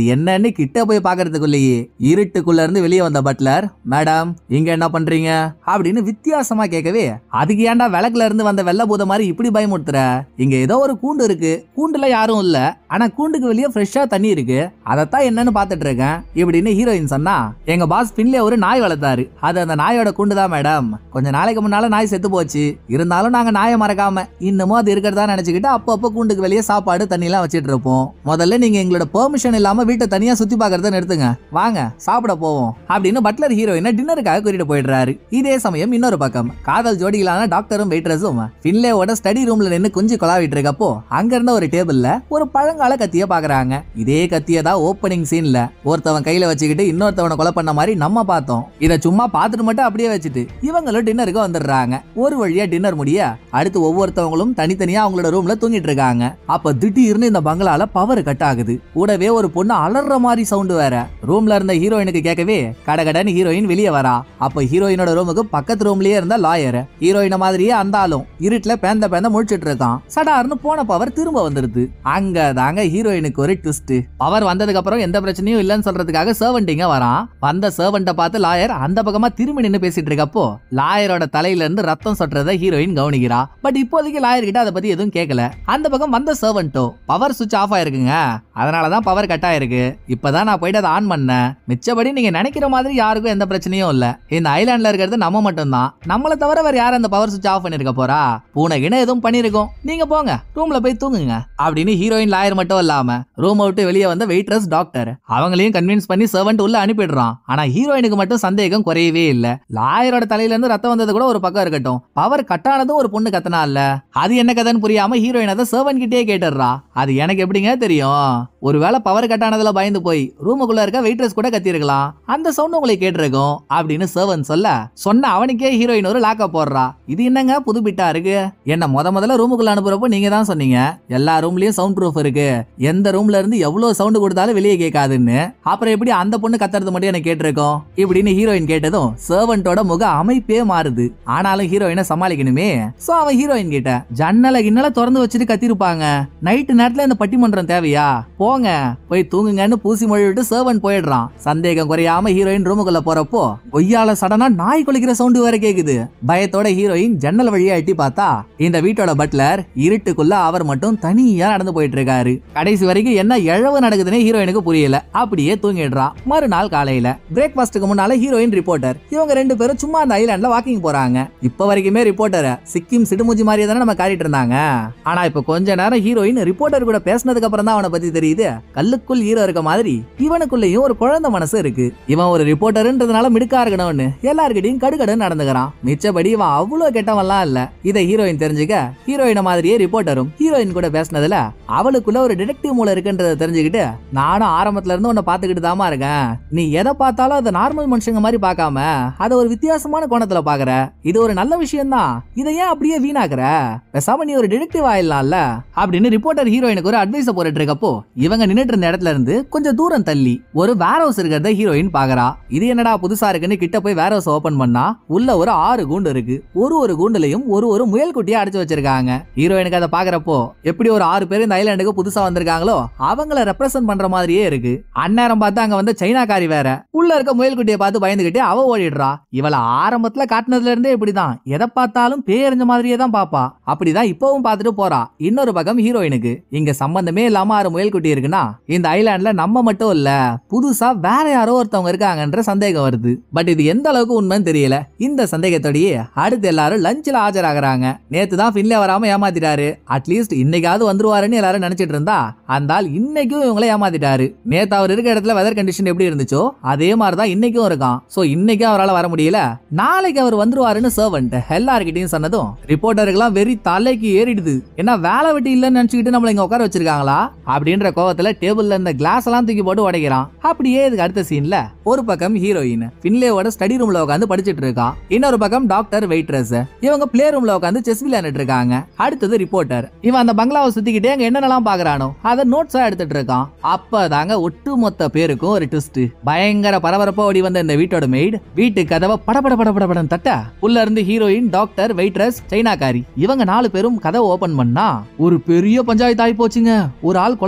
என்னன்னு கிட்ட போய் பாக்குறதுக்குள்ளேயே இருட்டுக்குள்ள இருந்து வெளியே வந்த பட்லர் மேடம் இங்க என்ன பண்றீங்க அப்படின்னு வித்தியாசமா கேட்கவே அதுக்கு ஏன்டா விளக்குல இருந்து வந்த வெள்ள பூத மாதிரி இப்படி பயமுறுத்துற இங்க ஏதோ ஒரு கூண்டு இருக்கு கூண்டுல யாரும் இல்ல ஆனா கூண்டுக்கு வெளியே ஃப்ரெஷ்ஷா தண்ணி இருக்கு அதைத்தான் என்னன்னு பாத்துட்டு இருக்கேன் இப்படின்னு ஹீரோயின் சொன்னா எங்க பாஸ் பின்லே ஒரு நாய் வளர்த்தாரு அது அந்த நாயோட கூண்டு தான் மேடம் கொஞ்ச நாளைக்கு முன்னால நாய் செத்து போச்சு இருந்தாலும் நாங்க நாயை மறக்காம இன்னமும் அது இருக்கிறதா நினைச்சுக்கிட்டு அப்பப்போ கூண்டுக்கு வெளியே சாப்பாடு தண்ணி எல்லாம் வச்சிட்டு இருப்போம் முதல்ல நீங்க எங்களோட பெர்மிஷன் இல்லாம வீட்டை தனியா சுத்தி பாக்குறத நிறுத்துங்க வாங்க சாப்பிட போவோம் அப்படின்னு பட்லர் ஹீரோயினை டின்னருக்காக கூட்டிட்டு போயிடுறாரு இதே சமயம் இன்னொரு பக்கம் காதல் ஜோடிகளான டாக்டரும் வெயிட்ரஸும் ஃபின்லேவோட ஸ்டடி ரூம்ல நின்னு குஞ்சு கொலாவிட்டு இருக்கப்போ அங்க இருந்த ஒரு டேபிள்ல ஒரு பழங்கால கத்திய பாக்குறாங்க இதே கத்திய தான் ஓப்பனிங் சீன்ல ஒருத்தவன் கையில வச்சுக்கிட்டு இன்னொருத்தவனை கொலை பண்ண மாதிரி நம்ம பார்த்தோம் இத சும்மா பார்த்துட்டு மட்டும் அப்படியே வச்சுட்டு இவங்களும் டின்னருக்கு வந்துடுறாங்க ஒரு வழியா டின்னர் முடிய அடுத்து ஒவ்வொருத்தவங்களும் தனித்தனியா அவங்களோட ரூம்ல தூங்கிட்டு இருக்காங்க அப்ப திடீர்னு இந்த பங்களால பவர் கட் ஆகுது கூடவே ஒரு பொண்ணு அலற மாதிரி சவுண்ட் வேற ரூம்ல இருந்த ஹீரோயினுக்கு கேட்கவே கடகடன்னு ஹீரோயின் வெளியே வரா அப்ப ஹீரோயினோட ரூமுக்கு பக்கத்து ரூம்லயே இருந்த லாயர் ஹீரோயின மாதிரியே அந்த ஆளும் இருட்டுல பேந்த பேந்த முழிச்சிட்டு இருக்கான் சடார்னு போன பவர் திரும்ப வந்துருது அங்க தாங்க ஹீரோயினுக்கு ஒரு ட்விஸ்ட் பவர் வந்ததுக்கு அப்புறம் எந்த பிரச்சனையும் இல்லைன்னு சொல்றதுக்காக சர்வெண்டிங்க வரான் வந்த சர்வெண்ட்டை பார்த்து லாயர் அந்த பக்கமா திரும்பி நின்னு பேசிட்டு இருக்கப்போ லாயரோட தலையில இருந்து ரத்தம் சொட்டுறத ஹீரோயின் கவனிக்கிறா பட் இப்போதைக்கு லாயர் கிட்ட அதை பத்தி எதுவும் கேட்கல அந்த பக்கம் வந்த சர்வெண்டோ பவர் சுவிட்ச் ஆஃப் ஆயிருக்குங்க அதனாலதான் பவர் கட் ஆயிருக்கு இப்பதான் நான் போயிட்டு அதை ஆன் பண்ணேன் மிச்சபடி நீங்க நினைக்கிற மாதிரி யாருக்கும் எந்த பிரச்சனையும் இல்ல இந்த ஐலாண்ட்ல இருக்கிறது நம்ம மட்டும்தான் நம்மளை தவிர வேற யாரும் அந்த பவர் சுவிட்ச் ஆஃப் பண்ணிருக்க போறா பூனை கிண எதுவும் பண்ணிருக்கோம் நீங்க போங்க ரூம்ல போய் தூங்குங்க அப்படின்னு ஹீரோயின் லாயர் மட்டும் இல்லாம ரூம் விட்டு வெளியே வந்த வெயிட்ரஸ் டாக்டர் அவங்களையும் கன்வின்ஸ் பண்ணி சர்வெண்ட் உள்ள அனுப்பிடுறான் ஆனா ஹீரோயினுக்கு மட்டும் சந்தேகம் குறையவே இல்ல லாயரோட தலையில இருந்து ரத்தம் வந்தது கூட ஒரு பக்கம் இருக்கட்டும் பவர் கட்டானதும் ஒரு பொண்ணு கத்தனா இல்ல அது என்ன கதைன்னு புரியாம ஹீரோயின் அதை சர்வன் கிட்டே கேட்டுடுறா அது எனக்கு எப்படிங்க தெரியும் ஒருவேளை பவர் கட்டானதுல பயந்து போய் ரூமுக்குள்ள இருக்க வெயிட்ரஸ் கூட கத்திருக்கலாம் அந்த சவுண்ட் உங்களுக்கு கேட்டிருக்கும் அப்படின்னு சர்வன் சொல்ல சொன்ன அவனுக்கே ஹீரோயின் ஒரு லாக்க போடுறா இது என்னங்க புது பிட்டா இருக்கு என்ன முத முதல்ல ரூமுக்குள்ள அனுப்புறப்போ நீங்க தான் சொன்னீங்க எல்லா ரூம்லயும் சவுண்ட் ப்ரூஃப் இருக்கு எந்த ரூம்ல இருந்து எவ்வளவு சவுண்ட் கொடுத்தாலும் வெளியே கேட்காதுன்னு அப்புறம் எப்படி அந்த பொண்ணு கத்துறது மட்டும் எனக்கு கேட்டிருக்கோம் இப்படின்னு ஹீரோயின் கேட்டதும் சர்வன்ட்டோட முக அமைப்பே மாறுது ஆனாலும் ஹீரோயினை சமாளிக்கணுமே சோ அவன் ஹீரோயின் கிட்ட ஜன்னல கிண்ணல திறந்து வச்சுட்டு கத்திருப்பாங்க நைட்டு நேரத்துல இந்த பட்டிமன்றம் தேவையா போங்க போய் தூங்குங்கன்னு பூசி மொழி விட்டு சர்வன் போயிடுறான் சந்தேகம் குறையாம ஹீரோயின் ரூமுக்குள்ள போறப்போ கொய்யால சடனா நாய் குலைக்கிற சவுண்ட் வேற கேக்குது பயத்தோட ஹீரோயின் ஜன்னல் வழியா எட்டி பார்த்தா இந்த வீட்டோட பட்லர் இருட்டுக்குள்ள அவர் மட்டும் தனியா நடந்து போயிட்டு இருக்காரு கடைசி வரைக்கும் என்ன இழவு நடக்குதுன்னு ஹீரோயினுக்கு புரியல அப்படியே தூங்கிடுறா மறுநாள் காலையில பிரேக்ஃபாஸ்ட்டுக்கு முன்னால ஹீரோயின் ரிப்போர்ட்டர் இவங்க ரெண்டு பேரும் சும்மா அந்த ஐலாண்ட்ல வாக்கிங் போறாங்க இப்ப வரைக்குமே ரிப்போர்ட்டர் சிக்கிம் சிடுமூஞ்சி மாதிரியே தானே நம்ம காட்டிட்டு இருந்தாங்க ஆனா இப்ப கொஞ்ச நேரம் ஹீரோயின் ரிப்போர்ட்டர் கூட பேசினதுக்கு அப்புறம் தான் அவனை பத்தி தெரியுது கல்லுக்குள் ஹீரோ இருக்க மாதிரி இவனுக்குள்ளேயும் ஒரு குழந்தை மனசு இருக்கு இவன் ஒரு ரிப்போர்ட்டர்ன்றதுனால மிடுக்கா இருக்கணும்னு எல்லார்கிட்டயும் கடுகடுன்னு நடந்துக்கிறான் மிச்சபடி இவன் அவ்வளவு கெட்டவன்லாம் இல்ல இதை ஹீரோயின் தெரிஞ்சுக்க ஹீரோயின மாதிரியே ரிப்போர்ட்டரும் ஹீரோயின் கூட பேசினதுல அவளுக்குள்ள ஒரு டிடெக்டிவ் மூளை இருக்குன்றத தெரிஞ்சுக்கிட்டு நானும் ஆரம்பத்துல இருந்து உன்னை பாத்துக்கிட்டு தாமா இருக்கேன் நீ எதை பார்த்தாலும் அதை நார்மல் மனுஷங்க மாதிரி பார்க்காம அதை ஒரு வித்தியாசமான கோணத்துல பாக்குற இது ஒரு நல்ல விஷயம் தான் இதை ஏன் அப்படியே வீணாக்குற பேசாம நீ ஒரு டிடெக்டிவ் ஆயிடலாம்ல அப்படின்னு ரிப்போர்ட்டர் ஹீரோயினுக்கு ஒரு அட்வைஸ் போட்டுட்டு இருக்கப்போ இவங்க நின்னுட்டு இருந்த இடத்துல இருந்து கொஞ்சம் தூரம் தள்ளி ஒரு வேர் ஹவுஸ் இருக்கிறத ஹீரோயின் பாக்குறா இது என்னடா புதுசா இருக்குன்னு கிட்ட போய் வேர் ஹவுஸ் ஓபன் பண்ணா உள்ள ஒரு ஆறு கூண்டு இருக்கு ஒரு ஒரு கூண்டுலயும் ஒரு ஒரு முயல் குட்டியை அடைச்சு வச்சிருக்காங்க ஹீரோயினுக்கு அதை பாக்குறப்போ எப்படி ஒரு ஆறு பேர் இந்த ஐலாண்டுக்கு புதுசா வந்திருக்காங்களோ அவங்கள ரெப்ரசென்ட் பண்ற மாதிரியே இருக்கு அந்நேரம் பார்த்து அங்க வந்து சைனாக்காரி வேற உள்ள இருக்க முயல் குட்டியை பார்த்து பயந்துகிட்டு அவ ஓடிடுறா இவள ஆரம்பத்துல காட்டினதுல இருந்தே இப்படிதான் எதை பார்த்தாலும் பேரஞ்ச மாதிரியே தான் பாப்பா அப்படிதான் இப்பவும் பார்த்துட்டு போறா இன்னொரு பக்கம் ஹீரோயினுக்கு இங்க சம்பந்தமே இல்லாம ஆறு முயல் குட்டி இருக்குன்னா இந்த ஐலாண்ட்ல நம்ம மட்டும் இல்ல புதுசா வேற யாரோ ஒருத்தவங்க இருக்காங்கன்ற சந்தேகம் வருது பட் இது எந்த அளவுக்கு உண்மைன்னு தெரியல இந்த சந்தேகத்தோடயே அடுத்து எல்லாரும் லஞ்சில் ஆஜராகிறாங்க நேத்து தான் ஃபின்லே வராம ஏமாத்திட்டாரு அட்லீஸ்ட் இன்னைக்காவது வந்துருவாருன்னு எல்லாரும் நினைச்சிட்டு இருந்தா அந்த ஆள் இன்னைக்கும் இவங்கள ஏமாத்திட்டாரு நேத்து அவர் இருக்க இடத்துல வெதர் கண்டிஷன் எப்படி இருந்துச்சோ அதே மாதிரி தான் இன்னைக்கும் இருக்கான் சோ இன்னைக்கும் அவரால் வர முடியல நாளைக்கு அவர் வந்துருவாருன்னு சர்வன்ட் எல்லார்கிட்டயும் சொன்னதும் ரிப்போர்ட்டருக்கெல்லாம் வெறி தலைக்கு ஏறிடுது ஏன்னா வேலை வெட்டி இல்லைன்னு நினைச்சுக்கிட்டு நம்மள இங்க உட்கார வச்சிருக்காங்களா அப்படின்ற கோவத்துல டேபிள்ல இருந்த கிளாஸ் எல்லாம் தூக்கி போட்டு உடைக்கிறான் அப்படியே இதுக்கு அடுத்த சீன்ல ஒரு பக்கம் ஹீரோயின் ஃபின்லேவோட ஸ்டடி ரூம்ல உட்காந்து படிச்சிட்டு இருக்கா இன்னொரு பக்கம் டாக்டர் வெயிட்ரஸ் இவங்க பிளே ரூம்ல உட்காந்து செஸ் விளையாண்டுட்டு இருக்காங்க அடுத்தது ரிப்போர்ட்டர் இவன் அந்த பங்களாவை சுத்திக்கிட்டே அங்க என்னென்னலாம் பாக்குறானோ அதை நோட்ஸா எடுத்துட்டு இருக்கான் அப்பதாங்க ஒட்டுமொத்த பேருக்கும் ஒரு ட்விஸ்ட் பயங்கர பரபரப்பா ஓடி வந்த இந்த வீட்டோட மெய்டு வீட்டு கதவை படபட படபடபடன் தட்ட உள்ள இருந்து ஹீரோயின் டாக்டர் வெயிட்ரஸ் சைனாக்காரி இவங்க நாலு பேரும் கதவை ஓபன் பண்ணா ஒரு பெரிய பஞ்சாயத்து ஆகி போச்சுங்க ஒரு ஆள் கொலை பண்ணப்பட்டு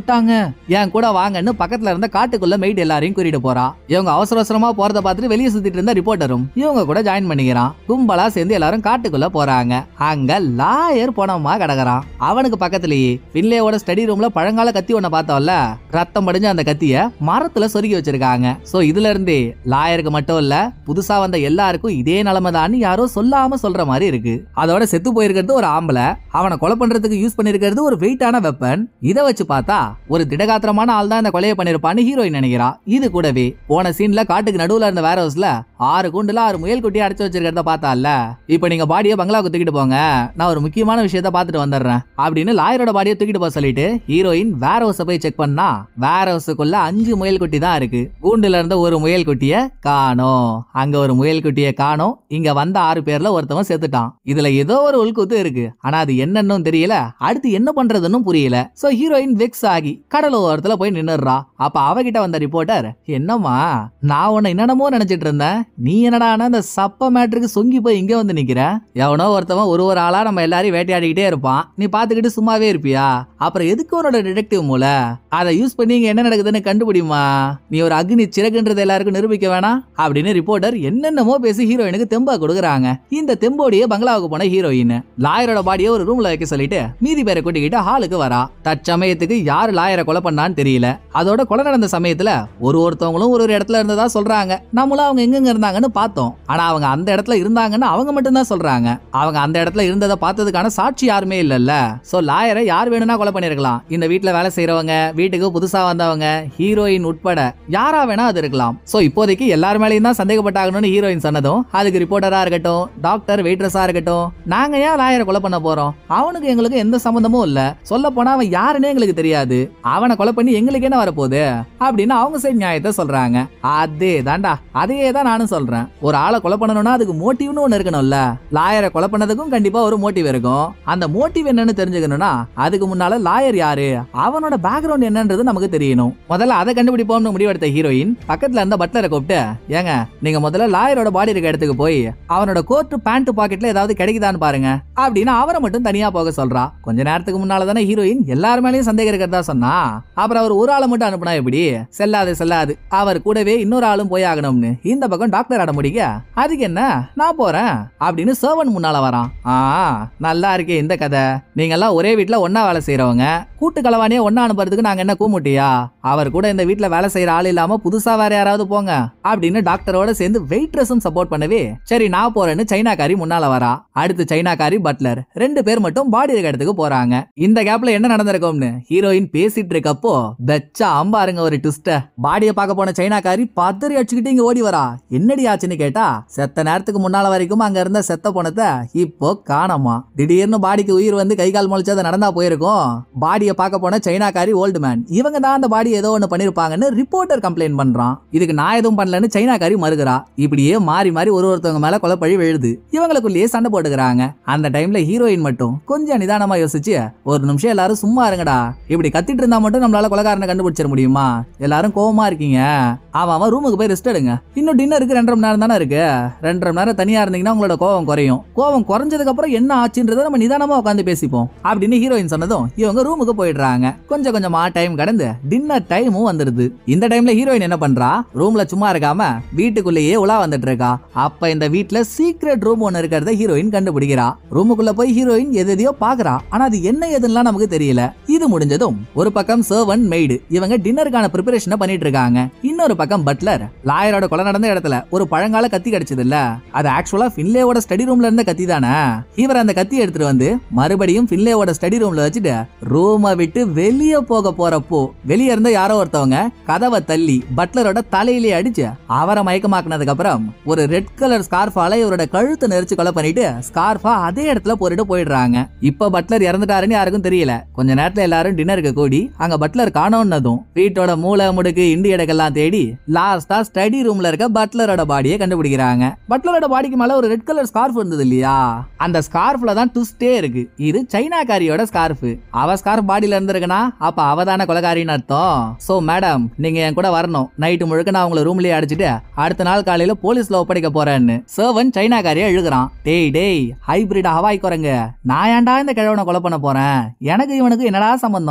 சுட்டாங்க என் கூட வாங்கன்னு பக்கத்துல இருந்த காட்டுக்குள்ள மெய்ட் எல்லாரையும் கூட்டிட்டு போறா இவங்க அவசர அவசரமா போறத பார்த்துட்டு வெளியே சுத்திட்டு இருந்த ரிப்போர்ட்டரும் இவங்க கூட ஜாயின் பண்ணிக்கிறான் கும்பலா சேர்ந்து எல்லாரும் காட்டுக்குள்ள போறாங்க அங்க லாயர் போனமா கிடக்குறான் அவனுக்கு பக்கத்துலயே பின்லேயோட ஸ்டடி ரூம்ல பழங்கால கத்தி ஒண்ண பார்த்தோம்ல ரத்தம் படிஞ்ச அந்த கத்திய மரத்துல சொருகி வச்சிருக்காங்க சோ இதுல இருந்தே லாயருக்கு மட்டும் இல்ல புதுசா வந்த எல்லாருக்கும் இதே நிலைமைதான்னு யாரோ சொல்லாம சொல்ற மாதிரி இருக்கு அதோட செத்து போயிருக்கிறது ஒரு ஆம்பளை அவனை கொலை பண்றதுக்கு யூஸ் பண்ணிருக்கிறது ஒரு வெயிட்டான வெப்பன் இத வச்சு பார்த்தா ஒரு திடகாத்திரமான ஆள் தான் இந்த கொலையை பண்ணிருப்பான்னு ஹீரோயின் நினைக்கிறா இது கூடவே போன சீன்ல காட்டுக்கு நடுவுல இருந்த வேர் ஹவுஸ்ல ஆறு கூண்டுல ஆறு முயல் குட்டி அடைச்சு வச்சிருக்கிறத பார்த்தால இப்ப நீங்க பாடியை பங்களாவுக்கு தூக்கிட்டு போங்க நான் ஒரு முக்கியமான விஷயத்த பார்த்துட்டு வந்துடுறேன் அப்படின்னு லாயரோட பாடியை தூக்கிட்டு போக சொல்லிட்டு ஹீரோயின் வேர் ஹவுஸ போய் செக் பண்ணா வேர் ஹவுஸுக்குள்ள அஞ்சு முயல் குட்டி தான் இருக்கு கூண்டுல இருந்த ஒரு முயல் குட்டிய காணோம் அங்க ஒரு முயல் குட்டிய காணோம் இங்க வந்த ஆறு பேர்ல ஒருத்தவன் செத்துட்டான் இதுல ஏதோ ஒரு உள்குத்து இருக்கு ஆனா அது என்னன்னு தெரியல அடுத்து என்ன பண்றதுன்னு புரியல சோ ஹீரோயின் வெக்ஸ் ஆகி கடல் ஓரத்துல போய் நின்னுடுறா அப்ப அவகிட்ட வந்த ரிப்போர்ட்டர் என்னம்மா நான் உன்னை என்னென்னமோ நினைச்சிட்டு இருந்தேன் நீ என்னடா அந்த சப்ப மேட்ருக்கு சொங்கி போய் இங்க வந்து நிக்கிற எவனோ ஒருத்தவன் ஒரு ஒரு ஆளா நம்ம எல்லாரையும் வேட்டையாடிக்கிட்டே இருப்பான் நீ பாத்துக்கிட்டு சும்மாவே இருப்பியா அப்புறம் எதுக்கு உன்னோட டிடெக்டிவ் மூளை அதை யூஸ் பண்ணி இங்க என்ன நடக்குதுன்னு கண்டுபிடிமா நீ ஒரு அக்னி சிறகுன்றது எல்லாருக்கும் நிரூபிக்க வேணாம் அப்படின்னு ரிப்போர்ட்டர் என்னென்னமோ பேசி ஹீரோயினுக்கு தெம்பா கொடுக்குறாங்க இந்த தெம்போடைய பங்களாவுக்கு போன ஹீரோயின் லாயரோட பாடியை ஒரு ரூம்ல வைக்க சொல்லிட்டு மீதி பேரை கூட்டிக்கிட்டு ஹாலுக்கு வரா தற்சமயத்துக்கு யார் லாயரை கொலை பண்ணான்னு தெரியல அதோட கொலை நடந்த சமயத்துல ஒரு ஒருத்தவங்களும் ஒரு ஒரு இடத்துல இருந்ததா சொல்றாங்க நம்மளும் அவங்க எங்கெங்க இருந்தாங்கன்னு பார்த்தோம் ஆனா அவங்க அந்த இடத்துல இருந்தாங்கன்னு அவங்க மட்டும்தான் சொல்றாங்க அவங்க அந்த இடத்துல இருந்ததை பார்த்ததுக்கான சாட்சி யாருமே இல்லல்ல சோ லாயரை யார் வேணும்னா கொலை பண்ணிருக்கலாம் இந்த வீட்ல வேலை செய்யறவங்க வீட்டுக்கு புதுசா வந்தவங்க ஹீரோயின் உட்பட யாரா வேணா அது இருக்கலாம் சோ இப்போதைக்கு எல்லார் மேலயும் தான் சந்தேகப்பட்டாகணும்னு ஹீரோயின் சொன்னதும் அதுக்கு ரிப்போர்ட்டரா இருக்கட்டும் டாக்டர் வெயிட்ரஸா இருக்கட்டும் நாங்க ஏன் லாயரை கொலை பண்ண போறோம் அவனுக்கு எங்களுக்கு எந்த சம்பந்தமும் இல்ல சொல்ல போனா அவன் யாருன்னே எங்களுக்கு தெரியாது அவனை கொலை பண்ணி எங்களுக்கு என்ன வரப்போகுது அப்படின்னு அவங்க சைடு நியாயத்தை சொல்றாங்க அதே தாண்டா அதையே தான் நானும் சொல்றேன் ஒரு ஆளை கொலை பண்ணணும்னா அதுக்கு மோட்டிவ்னு ஒண்ணு இருக்கணும்ல லாயரை கொலை பண்ணதுக்கும் கண்டிப்பா ஒரு மோட்டிவ் இருக்கும் அந்த மோட்டிவ் என்னன்னு தெரிஞ்சுக்கணும்னா அதுக்கு முன்னால லாயர் யாரு அவனோட பேக்ரவுண்ட் என்னன்றது நமக்கு தெரியணும் முதல்ல அதை கண்டுபிடிப்போம்னு முடிவெடுத்த ஹீரோயின் பக்கத்துல இருந்த பட்லரை கூப்பிட்டு ஏங்க நீங்க முதல்ல லாயரோட பாடி இருக்க இடத்துக்கு போய் அவனோட கோட் பேண்ட் பாக்கெட்ல ஏதாவது கிடைக்குதான்னு பாருங்க அப்படின்னு அவரை மட்டும் தனியா போக சொல்றா கொஞ்ச நேரத்துக்கு முன்னால தானே ஹீரோயின் எல்லார் மேலயும் சந்தேகம் இருக்கிறதா சொன்னா அப்புறம் அவர் ஒரு ஆளை மட்டும் அனுப்புனா எப்படி செல்லாது செல்லாது அவர் கூடவே இன்னொரு ஆளும் போய் ஆகணும்னு இந்த பக்கம் டாக்டர் ஆட முடிக்க அதுக்கு என்ன நான் போறேன் அப்படின்னு சர்வன் முன்னால வரான் ஆ நல்லா இருக்கே இந்த கதை நீங்க எல்லாம் ஒரே வீட்ல ஒண்ணா வேலை செய்யறவங்க கூட்டு கலவாணியே ஒண்ணா அனுப்புறதுக்கு நாங்க என்ன கூமுட்டியா அவர் கூட இந்த வீட்ல வேலை செய்யற ஆள் இல்லாம புதுசா வேற யாராவது போங்க அப்படின்னு டாக்டரோட சேர்ந்து வெயிட்ரஸும் சப்போர்ட் பண்ணவே சரி நான் போறேன்னு சைனாக்காரி முன்னால வரா அடுத்து சைனாக்காரி பட்லர் ரெண்டு பேர் மட்டும் பாடி இருக்க இடத்துக்கு போறாங்க இந்த கேப்ல என்ன நடந்திருக்கும்னு ஹீரோயின் பேசிட்டு இருக்கப்போ பெச்சா அம்பாருங்க ஒரு ட்விஸ்ட பாடிய பார்க்க போன சைனாக்காரி பதறி அடிச்சுக்கிட்டு இங்க ஓடி வரா என்னடி ஆச்சுன்னு கேட்டா செத்த நேரத்துக்கு முன்னால வரைக்கும் அங்க இருந்த செத்த போனத இப்போ காணாமா திடீர்னு பாடிக்கு உயிர் வந்து கை கால் முளைச்சது நடந்தா போயிருக்கும் பாடிய பார்க்க போன சைனாக்காரி ஓல்டு மேன் இவங்க தான் அந்த பாடி ஏதோ ஒண்ணு பண்ணிருப்பாங்கன்னு ரிப்போர்ட்டர் கம்ப்ளைண்ட் பண்றான் இதுக்கு நான் எதுவும் பண்ணலன்னு சைனாக்காரி மறுகிறா இப்படியே மாறி மாறி ஒரு ஒருத்தவங்க மேல கொலைப்பழி விழுது இவங்களுக்குள்ளேயே சண்டை போட்டுக்கிறாங்க அந்த டைம்ல ஹீரோயின் மட்டும் கொஞ்சம் நிதானமா யோசிச்சு ஒரு நிமிஷம் எல்லாரும் சும்மா இருங்கடா இப்படி கத்திட்டு இருந்தா மட்டும் நம்மளால கொலைகாரனை கண்டுபிடிச்சிட முடியுமா எல்லாரும் கோவமா இருக்கீங்க அவன் அவன் ரூமுக்கு போய் ரெஸ்ட் எடுங்க இன்னும் டின்னருக்கு ரெண்டரை மணி நேரம் தானே இருக்கு ரெண்டரை மணி நேரம் தனியா இருந்தீங்கன்னா உங்களோட கோவம் குறையும் கோவம் குறைஞ்சதுக்கு அப்புறம் என்ன ஆச்சுன்றதை நம்ம நிதானமா உட்காந்து பேசிப்போம் அப்படின்னு ஹீரோயின் சொன்னதும் இவங்க ரூமுக்கு போயிடுறாங்க கொஞ்சம் கொஞ்சமா டைம் கடந்து டின்னர் டைமும் வந்துருது இந்த டைம்ல ஹீரோயின் என்ன பண்றா ரூம்ல சும்மா இருக்காம வீட்டுக்குள்ளேயே உலா வந்துட்டு இருக்கா அப்ப இந்த வீட்ல சீக்ரெட் ரூம் ஒன்னு இருக்கிறத ஹீரோயின் கண்டுபிடிக்கிறா ரூமுக்குள்ள போய் ஹீரோயின் எது எதையோ பாக்குறா ஆனா அது என்ன ஏதுன்னுலாம் நமக்கு தெரியல இது முடிஞ்சதும் ஒரு பக்கம் சர்வன் மெய்டு இவங்க டின்னருக்கான ப்ரிப்பரேஷனை பண்ணிட்டு இருக்காங்க இன்னொரு பக்கம் பட்லர் லாயரோட கொலை நடந்த இடத்துல ஒரு பழங்கால கத்தி கிடைச்சது இல்ல அது ஆக்சுவலா ஃபின்லேவோட ஸ்டடி ரூம்ல இருந்த கத்தி தானே இவர் அந்த கத்தி எடுத்துட்டு வந்து மறுபடியும் ஃபின்லேவோட ஸ்டடி ரூம்ல வச்சுட்டு ரூமை விட்டு வெளியே போக போறப்போ வெளியே இருந்த யாரோ ஒருத்தவங்க கதவை தள்ளி பட்லரோட தலையிலே அடிச்சு அவரை மயக்கமாக்குனதுக்கு அப்புறம் ஒரு ரெட் கலர் ஸ்கார்ஃபால இவரோட கழுத்தை நெரிச்சு கொலை பண்ணிட்டு ஸ்கார்ஃபா அதே இடத்துல போட்டுட்டு போயிடுறாங்க இப்ப பட்லர் இறந்துட்டாருன்னு யாருக்கும் தெரியல கொஞ்ச நேரத்துல எல்லாரும் டின்னருக்கு கூடி அங்க பட்லர் காணோன்னதும் வீட்டோட மூளை முடுக்கு இண்டி இடக்கெல்லாம் தேடி லாஸ்டா ஸ்டடி ரூம்ல இருக்க பட்லரோட பாடியை கண்டுபிடிக்கிறாங்க பட்லரோட பாடிக்கு மேல ஒரு ரெட் கலர் ஸ்கார்ஃப் இருந்தது இல்லையா அந்த ஸ்கார்ஃப்ல தான் ட்விஸ்டே இருக்கு இது சைனாக்காரியோட ஸ்கார்ஃப் அவ ஸ்கார்ஃப் பாடியில இருந்திருக்குன்னா அப்ப அவ தானே கொலகாரின்னு அர்த்தம் சோ மேடம் நீங்க என் கூட வரணும் நைட்டு முழுக்க நான் உங்களை ரூம்லயே அடிச்சிட்டு அடுத்த நாள் காலையில போலீஸ்ல ஒப்படைக்க போறேன்னு சர்வன் சைனாக்காரியா எழுதுறான் டேய் டேய் ஹைபிரிட் ஹவாய் குரங்கு நான் ஏன்டா இந்த கிழவனை கொலை பண்ண போறேன் எனக்கு இவனுக்கு என்னடா சம்பந்தம்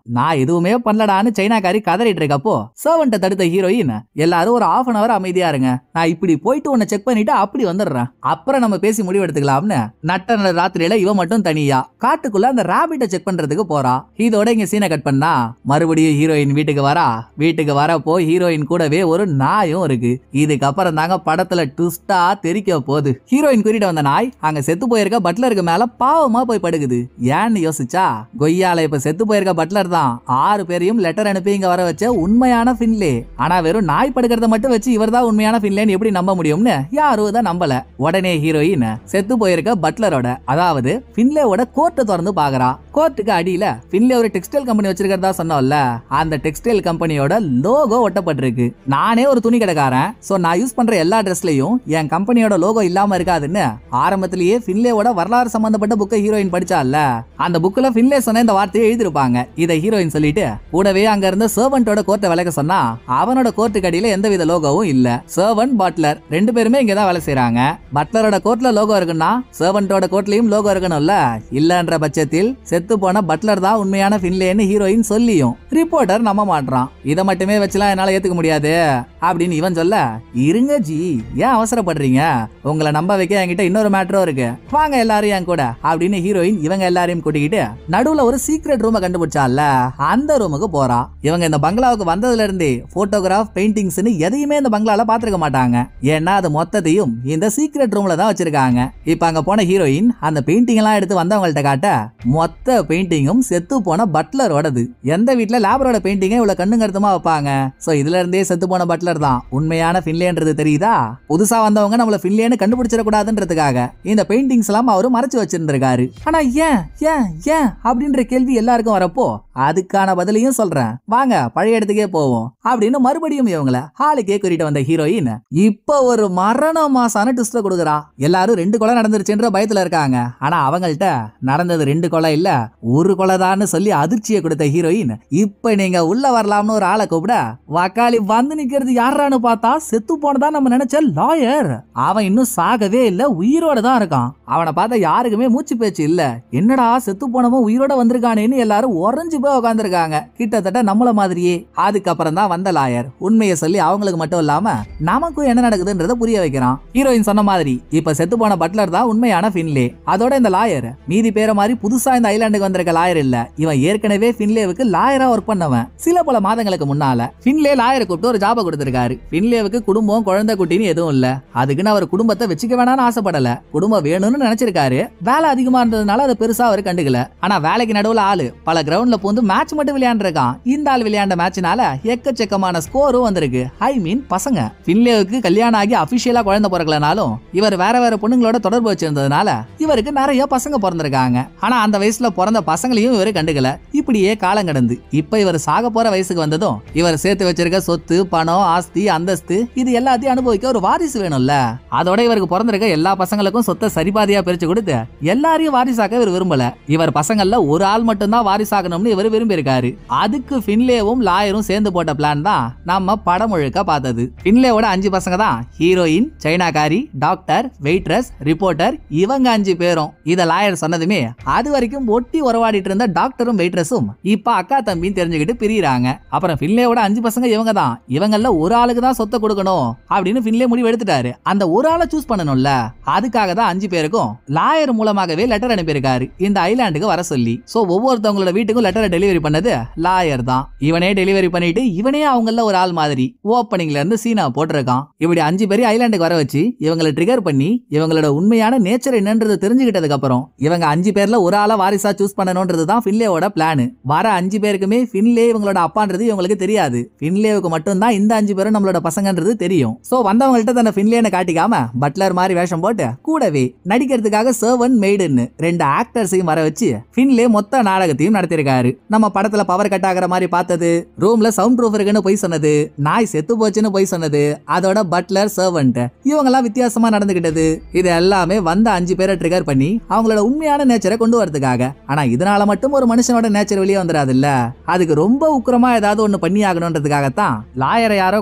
நான் எதுவுமே பண்ணலடான்னு சைனாக்காரி கதறிட்டு இருக்கப்போ சர்வன்ட்ட தடுத்த ஹீரோயின் எல்லாரும் ஒரு ஆஃப் அன் அவர் அமைதியா இருங்க நான் இப்படி போயிட்டு உன்னை செக் பண்ணிட்டு அப்படி வந்துடுறேன் அப்புறம் நம்ம பேசி முடிவு எடுத்துக்கலாம்னு நட்ட நட ராத்திரியில இவன் மட்டும் தனியா காட்டுக்குள்ள அந்த ராபிட்ட செக் பண்றதுக்கு போறா இதோட இங்க சீனை கட் பண்ணா மறுபடியும் ஹீரோயின் வீட்டுக்கு வரா வீட்டுக்கு வரப்போ ஹீரோயின் கூடவே ஒரு நாயும் இருக்கு இதுக்கப்புறம் தாங்க படத்துல ட்விஸ்டா தெரிக்க போகுது ஹீரோயின் குறிட்டு வந்த நாய் அங்க செத்து போயிருக்க பட்லருக்கு மேல பாவமா போய் படுக்குது ஏன்னு யோசிச்சா கொய்யால இப்ப செத்து போயிருக்க பட்லர் தான் ஆறு பேரையும் லெட்டர் அனுப்பி இங்க வர வச்ச உண்மையான ஃபின்லே ஆனா வெறும் நாய் படுக்கிறத மட்டும் வச்சு இவர் தான் உண்மையான ஃபின்லேன்னு எப்படி நம்ப முடியும்னு யாரும் தான் நம்பல உடனே ஹீரோயின் செத்து போயிருக்க பட்லரோட அதாவது ஃபின்லேவோட கோர்ட்டை திறந்து பாக்குறா கோர்ட்டுக்கு அடியில ஃபின்லே ஒரு டெக்ஸ்டைல் கம்பெனி வச்சிருக்கிறதா சொன்னோம்ல அந்த டெக்ஸ்டைல் கம்பெனியோட லோகோ ஒட்டப்பட்டிருக்கு நானே ஒரு துணி கடைக்காரன் சோ நான் யூஸ் பண்ற எல்லா ட்ரெஸ்லயும் என் கம்பெனியோட லோகோ இல்லாம இருக்காதுன்னு ஆரம்பத்திலேயே ஃபின்லேவோட வரலாறு சம்பந்தப்பட்ட புக்கை ஹீரோயின் படிச்சால அந்த புக்ல ஃபின்லே சொன்ன இந்த வார்த்தையை எழுதிருப்பாங்க இதை ஹீரோயின் சொல்லிட்டு கூடவே அங்க இருந்த சர்வன்ட்டோட கோர்ட்டை விளக்க சொன்னா அவனோட கோர்ட்டுக்கு அடியில எந்தவித லோகோவும் இல்ல சர்வன்ட் பட்லர் ரெண்டு பேருமே இங்க தான் வேலை செய்றாங்க பட்லரோட கோர்ட்ல லோகோ இருக்குன்னா சர்வன்ட்டோட கோர்ட்லயும் லோகோ இருக்கணும்ல இல்லன்ற பட்சத்தில் செத்து போன பட்லர் தான் உண்மையான ஃபின்லேன்னு ஹீரோயின் சொல்லியும் ரிப்போர்ட்டர் நம்ப மாட்றான் இதை மட்டுமே வச்சுலாம் என்னால ஏத்துக்க முடியாது அப்படின்னு இவன் சொல்ல இருங்க ஜி ஏன் அவசரப்படுறீங்க உங்களை நம்ப வைக்க என்கிட்ட இன்னொரு மேட்டரும் இருக்கு வாங்க எல்லாரும் என் கூட அப்படின்னு ஹீரோயின் இவங்க எல்லாரையும் கூட்டிக்கிட்டு நடுவுல ஒரு சீக்ரெட் ரூமை கண்டுபிடிச்சால அந்த ரூமுக்கு போறா இவங்க இந்த பங்களாவுக்கு வந்ததுல இருந்தே போட்டோகிராஃப் பெயிண்டிங்ஸ்னு எதையுமே இந்த பங்களால பாத்துருக்க மாட்டாங்க ஏன்னா அது மொத்தத்தையும் இந்த சீக்ரெட் ரூம்ல தான் வச்சிருக்காங்க இப்ப அங்க போன ஹீரோயின் அந்த பெயிண்டிங் எல்லாம் எடுத்து வந்தவங்கள்ட்ட காட்ட மொத்த பெயிண்டிங்கும் செத்து போன பட்லரோடது எந்த வீட்ல லேபரோட பெயிண்டிங்கை இவ்வளவு கண்ணு கருத்துமா வைப்பாங்க சோ இதுல இருந்தே செத்து போன பட்லர் தான் உண்மையான ஃபின்லேன்றது தெரியுதா புதுசா வந்தவங்க நம்மள ஃபின்லேன்னு கண்டுபிடிச்சிடக்கூடாதுன்றதுக்காக இந்த பெயிண்டிங்ஸ் எல்லாம் அவரு மறைச்சு வச்சிருந்திருக்காரு ஆனா ஏன் ஏன் ஏன் அப்படின்ற கேள்வி எல்லாருக்கும் வரப்போ அதுக்கான பதிலையும் சொல்றேன் வாங்க பழைய இடத்துக்கே போவோம் அப்படின்னு மறுபடியும் இவங்கள ஹாலுக்கே கூட்டிட்டு வந்த ஹீரோயின் இப்ப ஒரு மரண மாசான ட்விஸ்ட கொடுக்குறா எல்லாரும் ரெண்டு கொலை நடந்துருச்சுன்ற பயத்துல இருக்காங்க ஆனா அவங்கள்ட்ட நடந்தது ரெண்டு கொலை இல்ல ஒரு கொலைதான்னு சொல்லி அதிர்ச்சியை கொடுத்த ஹீரோயின் இப்ப நீங்க உள்ள வரலாம்னு ஒரு ஆளை கூப்பிட வக்காலி வந்து நிக்கிறது யாரான்னு பார்த்தா செத்து போனதா நம்ம நினைச்ச லாயர் அவன் இன்னும் சாகவே இல்ல உயிரோட தான் இருக்கான் அவனை பார்த்தா யாருக்குமே மூச்சு பேச்சு இல்ல என்னடா செத்து போனவன் உயிரோட வந்திருக்கானேன்னு எல்லாரும் உறைஞ்சு போய் உட்காந்துருக்காங்க கிட்டத்தட்ட நம்மள மாதிரியே அதுக்கப்புறம் தான் வந்த லாயர் உண்மையை சொல்லி அவங்களுக்கு மட்டும் இல்லாம நமக்கும் என்ன நடக்குதுன்றத புரிய வைக்கிறான் ஹீரோயின் சொன்ன மாதிரி இப்ப செத்து போன பட்லர் தான் உண்மையான ஃபின்லே அதோட இந்த லாயர் மீதி பேரை மாதிரி புதுசா இந்த ஐலாண்டுக்கு வந்திருக்க லாயர் இல்ல இவன் ஏற்கனவே ஃபின்லேவுக்கு லாயரா ஒர்க் பண்ணவன் சில பல மாதங்களுக்கு முன்னால ஃபின்லே லாயரை கூப்பிட்டு ஒரு ஜாப கொடுத்திருக்காரு ஃபின்லேவுக்கு குடும்பம் குழந்தை குட்டின்னு எதுவும் இல்ல அதுக்குன்னு அவர் குடும்பத்தை வச்சுக்க வேணாம்னு ஆசைப்படல குடும்பம் வேணும்னு நினைச்சிருக்காரு வேலை அதிகமா இருந்ததுனால அதை பெருசா அவர் கண்டுக்கல ஆனா வேலைக்கு நடுவுல ஆளு பல கிரவுண்ட்ல பூந்து மேட்ச் மட்டும் விளையாண்டுருக்கான் இந்த ஆள் விளையாண்ட மேட்ச்னால எக்கச்சக்கமான ஸ்கோரும் வந்திருக்கு ஐ மீன் பசங்க ஃபின்லேவுக்கு கல்யாணம் ஆகி அபிஷியலா குழந்தை பிறக்கலனாலும் இவர் வேற வேற பொண்ணுங்களோட தொடர்பு வச்சிருந்ததுனால இவருக்கு நிறைய பசங்க பிறந்திருக்காங்க ஆனா அந்த வயசுல பிறந்த பசங்களையும் இவரு கண்டுக்கல இப்படியே காலம் கடந்து இப்ப இவர் சாக போற வயசுக்கு வந்ததும் இவர் சேர்த்து வச்சிருக்க சொத்து பணம் ஆஸ்தி அந்தஸ்து இது எல்லாத்தையும் அனுபவிக்க ஒரு வாரிசு வேணும்ல அதோட இவருக்கு பிறந்திருக்க எல்லா பசங்களுக்கும் சொத்தை சரிபாதியா பிரிச்சு கொடுத்து எல்லாரையும் வாரிசாக்க இவர் விரும்பல இவர் பசங்கள்ல ஒரு ஆள் மட்டும்தான் வாரிசாகணும்னு இவர் விரும்பி இருக்காரு அதுக்கு ஃபின்லேவும் லாயரும் சேர்ந்து போட்ட பிளான் தான் நம்ம படம் முழுக்க பார்த்தது ஃபின்லேவோட அஞ்சு பசங்க தான் ஹீரோயின் சைனாக்காரி டாக்டர் வெயிட்ரஸ் ரிப்போர்ட்டர் இவங்க அஞ்சு பேரும் இத லாயர் சொன்னதுமே அது வரைக்கும் ஒட்டி உறவாடிட்டு இருந்த டாக்டரும் வெயிட்ரஸும் இப்ப அக்கா தம்பின்னு தெரிஞ்சுக்கிட்டு பிரியறாங்க அப்புறம் ஃபின்லேவோட அஞ்சு பசங்க இவங்க தான் இவங்கள ஒரு ஆளுக்கு தான் சொத்தை கொடுக்கணும் அப்படின்னு ஃபின்லே முடிவு எடுத்துட்டாரு அந்த ஒரு ஆளை சூஸ் பண்ணணும்ல அதுக்காக தான் அஞ்சு பேருக்கும் லாயர் மூலமாகவே லெட்டர் அனுப்பியிருக்காரு இந்த ஐலாண்டுக்கு வர சொல்லி சோ ஒவ்வொருத்தவங்களோட வீட்டுக்கும் லெட்டரை டெலிவரி பண்ணது லாயர் தான் இவனே டெலிவரி பண்ணிட்டு இவனே அவங்கள ஒரு ஆள் மாதிரி ஓப்பனிங்ல இருந்து சீனா போட்டிருக்கான் இப்படி அஞ்சு பேரையும் ஐலாண்டுக்கு வர வச்சு இவங்களை ட்ரிகர் பண்ணி இவங்களோட உண்மையான நேச்சர் என்னன்றது தெரிஞ்சுக்கிட்டதுக்கு அப்புறம் இவங்க அஞ்சு பேர்ல ஒரு ஆளை வாரிசா சூஸ் பண்ணணும்ன்றது தான் ஃபின்லேவோட பிளான் வர அஞ்சு பேருக்குமே ஃபின்லே இவங்களோட அப்பான்றது இவங்களுக்கு தெரியாது ஃபின்லேவுக்கு மட்டும் தான் இந்த அஞ்சு பேரும் நம்மளோட பசங்கன்றது தெரியும் சோ வந்தவங்கள்ட்ட தன்னை ஃபின்லேன்னு காட்டிக்காம பட்லர் மாதிரி வேஷம் போட்டு கூடவே நடிக்கிறதுக்காக சர்வன் மெய்டுன்னு ரெண்டு ஆக்டர்ஸையும் வர வச்சு ஃபின்லே மொத்த நாடகத்தையும் நடத்திருக்காரு நம்ம படத்துல பவர் கட் ஆகிற மாதிரி பார்த்தது ரூம்ல சவுண்ட் ப்ரூஃப் இருக்குன்னு போய் சொன்னது நாய் செத்து போச்சுன்னு போய் சொன்னது அதோட பட்லர் சர்வன்ட் இவங்கெல்லாம் வித்தியாசமா நடந்துகிட்டது இது எல்லாமே வந்த அஞ்சு பேரை ட்ரிகர் பண்ணி அவங்களோட உண்மையான நேச்சரை கொண்டு வரதுக்காக ஆனா இதனால மட்டும் ஒரு மனுஷனோட நேச்சர் வெளியே வந்துடாது இல்ல அதுக்கு ரொம்ப உக்கிரமா ஏதாவது ஒண்ணு பண்ணி ஆகணும்ன்றதுக்காகத்தான் லாயரை யாரோ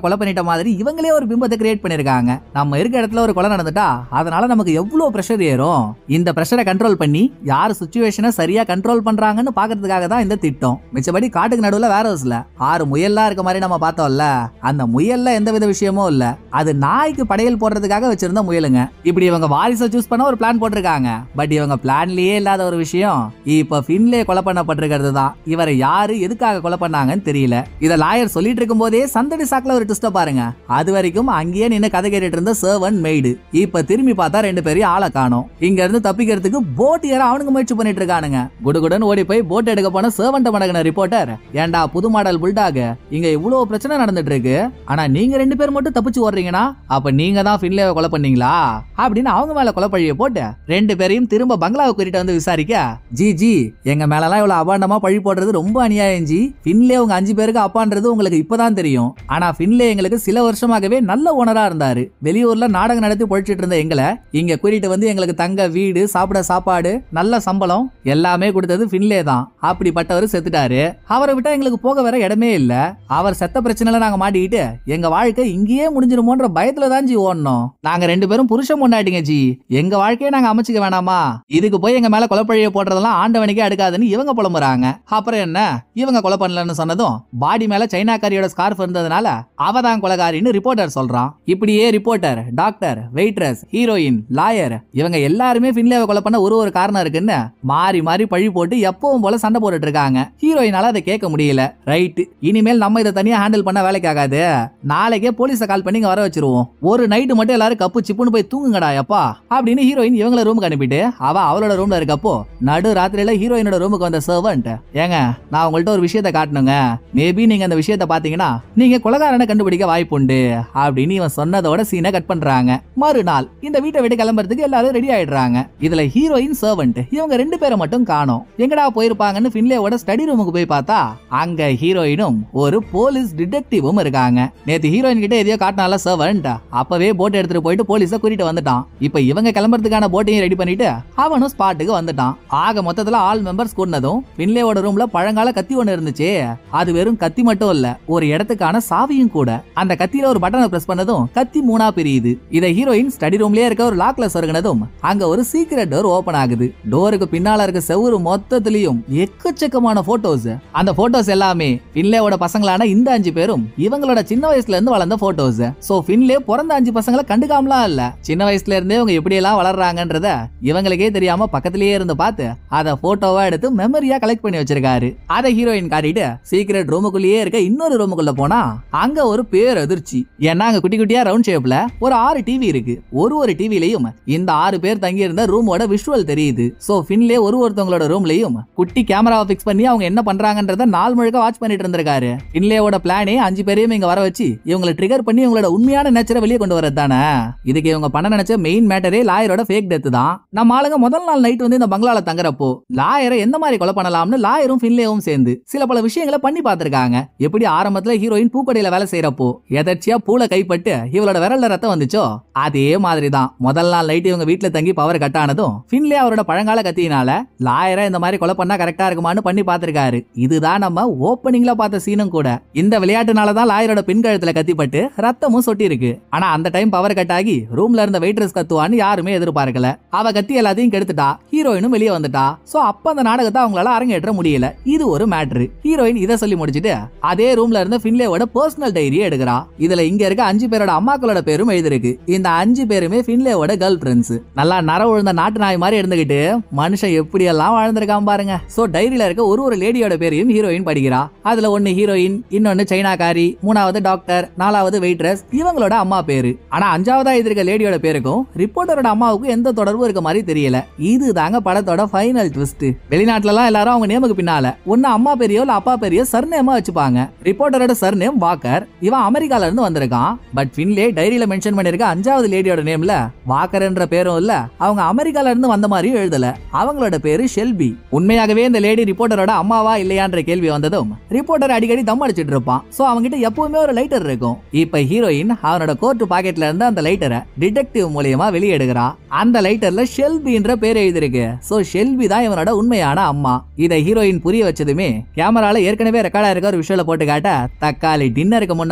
கொலை பண்ணிட்ட மாதிரி இவங்களே ஒரு பிம்பத்தை கிரியேட் பண்ணிருக்காங்க நம்ம இருக்க இடத்துல ஒரு கொலை நடந்துட்டா அதனால நமக்கு எவ்வளவு பிரஷர் ஏறும் இந்த பிரஷரை கண்ட்ரோல் பண்ணி யார் சுச்சுவேஷனை சரியா கண்ட்ரோல் பண்றாங்கன்னு பாக்குறதுக்காக தான் இந்த திட்டம் மிச்சபடி காட்டுக்கு நடுவுல வேற ஹவுஸ்ல ஆறு முயல்லாம் இருக்க மாதிரி நம்ம பார்த்தோம்ல அந்த முயல்ல எந்த வித விஷயமும் இல்ல அது நாய்க்கு படையல் போடுறதுக்காக வச்சிருந்த முயலுங்க இப்படி இவங்க வாரிசை சூஸ் பண்ண ஒரு பிளான் போட்டிருக்காங்க பட் இவங்க பிளான்லயே இல்லாத ஒரு விஷயம் இப்ப ஃபின்லே கொலை பண்ணப்பட்டிருக்கிறது தான் இவரை யாரு எதுக்காக கொலை பண்ணாங்கன்னு தெரியல இத லாயர் சொல்லிட்டு இருக்கும் போதே சந்தடி சாக்குல ஒரு ட்விஸ்ட பாருங்க அது வரைக்கும் அங்கேயே நின்னு கதை கேட்டுட்டு இருந்த சர்வன் மெய்டு இப்ப திரும்பி பார்த்தா ரெண்டு பேரையும் ஆளை காணோம் இங்க இருந்து தப்பிக்கிறதுக்கு போட் ஏற அவனுங்க முயற்சி பண்ணிட்டு இருக்கானுங்க குடுகுடன் ஓடி போய் போட் எடுக்க போன சர்வன்ட்ட மடங்கின ரிப்போர்ட்டர் ஏன்டா புது மாடல் புல்டாக இங்க இவ்வளவு பிரச்சனை நடந்துட்டு இருக்கு ஆனா நீங்க ரெண்டு பேர் மட்டும் தப்பிச்சு ஓடுறீங்கன்னா அப்ப நீங்க தான் ஃபின்லேவை கொலை பண்ணீங்களா அப்படின்னு அவங்க மேல கொலை பழிய போட்டு ரெண்டு பேரையும் திரும்ப பங்களாவை கூட்டிட்டு வந்து விசாரிக்க ஜி ஜி எங்க மேலலாம் இவ்வளவு அபாண்டமா பழி போடுறது ரொம்ப அநியாயம் ஜி ஃபின்லே உங்க அஞ்சு பேருக்கு அப்பான்றது உங்களுக்கு இப்பதான் தெரியும் ஆனா ஃபின்லே எங்களுக்கு சில வருஷமாகவே நல்ல ஓனரா இருந்தாரு வெளியூர்ல நாடகம் நடத்தி பொழிச்சிட்டு இருந்த எங்களை இங்க கூட்டிட்டு வந்து எங்களுக்கு தங்க வீடு சாப்பிட சாப்பாடு நல்ல சம்பளம் எல்லாமே கொடுத்தது ஃபின்லே தான் அப்படிப்பட்டவர் செத்துட்டாரு அவரை விட்டா எங்களுக்கு போக வேற இடமே இல்ல அவர் செத்த பிரச்சனையில நாங்க மாட்டிக்கிட்டு எங்க வாழ்க்கை இங்கேயே முடிஞ்சிருமோன்ற பயத்துல தான் ஜி ஓடணும் நாங்க ரெண்டு பேரும் புருஷன் பொண்டாட்டிங்க ஜி எங்க வாழ்க்கையை நாங்க அமைச்சுக்க வேணாமா இதுக்கு போய் எங்க மேல கொலைப்பழிய போடுறதெல்லாம் ஆண்டவனுக்கே அடுக்காதுன்னு இவங்க புலம்புறாங்க அப்புறம் என்ன இவங்க கொலை பண்ணலன்னு சொன்னதும் பாடி மேல சைனாக்காரியோட ஸ்கார்ஃப் இருந்ததுனால அவ தான் கொலைகாரின்னு ரிப்போர்ட்டர் சொல்றான் இப்படியே reporter doctor waitress heroine lawyer இவங்க எல்லாருமே ஃபின்லேவை கொலை பண்ண ஒரு ஒரு காரணம் இருக்குன்னு மாறி மாறி பழி போட்டு எப்பவும் போல சண்டை போட்டுட்டு இருக்காங்க ஹீரோயினால அதை கேட்க முடியல ரைட் இனிமேல் நம்ம இதை தனியா ஹேண்டில் பண்ண வேலைக்கு ஆகாது நாளைக்கே போலீஸை கால் பண்ணி இங்க வர வச்சிருவோம் ஒரு நைட்டு மட்டும் எல்லாரும் கப்பு சிப்புன்னு போய் தூங்குங்கடா அப்பா அப்படின்னு ஹீரோயின் இவங்கள ரூமுக்கு அனுப்பிட்டு அவ அவளோட ரூம்ல இருக்கப்போ நடு ராத்திரியில ஹீரோயினோட ரூமுக்கு வந்த சர்வன்ட் ஏங்க நான் உங்கள்ட்ட ஒரு விஷயத்த காட்டணுங்க மேபி நீங்க அந்த விஷயத்த பாத்தீங்கன்னா நீங்க கொலகாரனை கண்டுபிடிக்க வாய்ப்புண்டு அப்படின்னு இவன் சொன்னதோட சீனை கட் பண்றாங்க மறுநாள் இந்த வீட்டை விட்டு கிளம்புறதுக்கு எல்லாரும் ரெடி ஆயிடுறாங்க இதுல ஹீரோயின் சர்வன்ட் இவங்க ரெண்டு பேரை மட்டும் காணோம் எங்கடா போயிருப்பாங்கன்னு ஃபின்லேவோட ஸ்டடி ரூமுக்கு போய் பார்த்தா அங்க ஹீரோயினும் ஒரு போலீஸ் டிடெக்டிவும் இருக்காங்க நேத்து ஹீரோயின் கிட்ட எதையோ காட்டினால சர்வன்ட் அப்பவே போட் எடுத்துட்டு போயிட்டு போலீஸ கூட்டிட்டு வந்துட்டான் இப்ப இவங்க கிளம்புறதுக்கான போட்டையும் ரெடி பண்ணிட்டு அவனும் ஸ்பாட்டுக்கு வந்துட்டான் ஆக மொத்தத்துல ஆல் மெம்பர்ஸ் கூடினதும் ஃபின்லேவோட ரூம்ல பழங்கால கத்தி ஒண்ணு இருந்துச்சு அது வெறும் கத்தி மட்டும் இல்ல ஒரு இடத்துக்கான சாவியும் கூட அந்த கத்தியில ஒரு பட்டனை பிரஸ் பண்ணதும் கத்தி மூணா பிரியுது இத ஹீரோயின் ஸ்டடி ரூம்லயே இருக்க ஒரு லாக்ல சொருகினதும் அங்க ஒரு சீக்கிரட் டோர் ஓபன் ஆகுது டோருக்கு பின்னால இருக்க செவுரு மொத்தத்திலையும் எக்கச்சக்கமான போட்டோஸ் அந்த போட்டோஸ் எல்லாமே ஃபின்லேவோட பசங்களான இந்த அஞ்சு பேரும் இவங்களோட சின்ன வயசுல இருந்து வளர்ந்த போட்டோஸ் சோ ஃபின்லே பிறந்த அஞ்சு பசங்களை கண்டுக்காமலாம் இல்ல சின்ன வயசுல இருந்தே இவங்க எப்படி எல்லாம் வளர்றாங்கன்றத இவங்களுக்கே தெரியாம பக்கத்திலேயே இருந்து பார்த்து அத போட்டோவா எடுத்து மெமரியா கலெக்ட் பண்ணி வச்சிருக்காரு அத ஹீரோயின் காட்டிட்டு சீக்கிரட் ரூமுக்குள்ளேயே இருக்க இன்னொரு ரூமுக்குள்ள போனா அங்க ஒரு பேர் அதிர்ச்சி ஏன்னா அங்க குட்டி குட்டியா ரவுண்ட் ஷேப்ல ஒரு ஆறு டிவி இருக்கு ஒரு ஒரு டிவிலையும் இந்த ஆறு பேர் தங்கி இருந்த ரூமோட விஷுவல் தெரியுது சோ ஃபின்லே ஒரு ஒருத்தவங்களோட ரூம்லயும் குட்டி கேமராவை பிக்ஸ் பண்ணி அவங்க என்ன பண்றாங்கன்றத நாள் முழுக்க வாட்ச் பண்ணிட்டு இருந்திருக்காரு ஃபின்லேவோட பிளானே அஞ்சு பேரையும் இங்க வர வச்சு இவங்களை ட்ரிகர் பண்ணி இவங்களோட உண்மையான நேச்சரை வெளியே கொண்டு வரது தானே இதுக்கு இவங்க பண்ண நினைச்ச மெயின் மேட்டரே லாயரோட ஃபேக் டெத் தான் நம்ம ஆளுங்க முதல் நாள் நைட் வந்து இந்த பங்களால தங்குறப்போ லாயரை எந்த மாதிரி கொலை பண்ணலாம்னு லாயரும் ஃபின்லேவும் சேர்ந்து சில பல விஷயங்களை பண்ணி பார்த்திருக்காங்க எப்படி ஆரம்பத்துல ஹீரோயின் பூக்கடையில வேலை செய்யறப்போ எதர்ச்சியா பூல கைப்பட்டு இவளோட விரல்ல ரத்தம் வந்துச்சோ அதே மாதிரி தான் முதல் நாள் நைட் இவங்க வீட்ல தங்கி பவர் கட் ஆனதும் ஃபின்லே அவரோட பழங்கால கத்தியினால லாயரை இந்த மாதிரி கொலை பண்ணா கரெக்டா இருக்குமான்னு பண்ணி பார்த்திருக்காரு இதுதான் நம்ம ஓப்பனிங்ல பார்த்த சீனும் கூட இந்த விளையாட்டுனால தான் லாயரோட பின் கழுத்துல கத்திப்பட்டு ரத்தமும் சொட்டி இருக்கு ஆனா அந்த டைம் பவர் கட் ஆகி ரூம்ல இருந்த வெயிட்ரஸ் கத்துவான்னு யாருமே எதிர்பார்க்கல அவ கத்தி எல்லாத்தையும் கெடுத்துட்டா ஹீரோயினும் வெளியே வந்துட்டா சோ அப்ப அந்த நாடகத்தை அவங்களால அரங்கேற்ற முடியல இது ஒரு மேட்ரு ஹீரோயின் இதை சொல்லி முடிச்சிட்டு அதே ரூம்ல இருந்த ஃபின்லேவோட பர்சனல் டைரியை எடுக்கிறா இதுல இங்க இருக்க அஞ்சு பேரோட அம்மாக்களோட பேரும் எழுதிருக்கு இந்த அஞ்சு பேருமே ஃபின்லேவோட கேர்ள் ஃபிரெண்ட்ஸ் நல்லா நர விழுந்த நாட்டு நாய் மாதிரி இருந்துகிட்டு மனுஷன் எப்படி எல்லாம் வாழ்ந்திருக்கான் பாருங்க சோ டைரியில இருக்க ஒரு ஒரு லேடியோட பேரையும் ஹீரோயின் படிக்கிறா அதுல ஒன்னு ஹீரோயின் இன்னொன்னு சைனாக்காரி மூணாவது டாக்டர் நாலாவது வெயிட்ரஸ் இவங்களோட அம்மா பேரு ஆனா அஞ்சாவதா இது இருக்க லேடியோட பேருக்கும் ரிப்போர்ட்டரோட அம்மாவுக்கும் எந்த தொடர்பும் இருக்க மாதிரி தெரியல இது தாங்க படத்தோட ஃபைனல் ட்விஸ்ட் வெளிநாட்டுல எல்லாம் எல்லாரும் அவங்க நேமுக்கு பின்னால ஒன்னு அம்மா பேரையோ இல்ல அப்பா பேரையோ சர்நேமா வச்சுப்பாங்க ரிப்போர்ட்டரோட சர்நேம் வாக்கர் இவன் அமெரிக்கால இருந்து வந்திருக்கான் பட் ஃபின்லே டைரியில மென்ஷன் பண்ணிருக்க அஞ்சாவது லேடியோட நேம்ல வாக்கர்ன்ற பேரும் இல்ல அவங்க அமெரிக்கால இருந்து வந்த மாதிரியும் எழுதல அவங்களோட பேரு ஷெல்பி உண்மையாகவே இந்த லேடி ரிப்போர்ட்டரோட அம்மாவா இல்லையான்ற கேள்வி வந்ததும் ரிப்போர்ட்டர் அடிக்கடி தம் அடிச்சிட்டு இருப்பான் சோ அவங்கிட்ட எப்பவுமே ஒரு லைட்டர் இருக்கும் இப்ப ஹீரோயின் அவனோட கோர்ட் பாக்கெட்ல இருந்து அந்த லைட்டரை டிடெக்டிவ் மூலியமா வெளியே எடுக்கிறா அந்த லைட்டர்ல ஷெல்பின்ற பேர் எழுதிருக்கு சோ ஷெல்பி தான் இவனோட உண்மையான அம்மா இதை ஹீரோயின் புரிய வச்சதுமே கேமரால ஏற்கனவே ரெக்கார்டா இருக்க ஒரு விஷுவல போட்டு காட்ட தக்காளி டின்னருக்கு முன்னாடி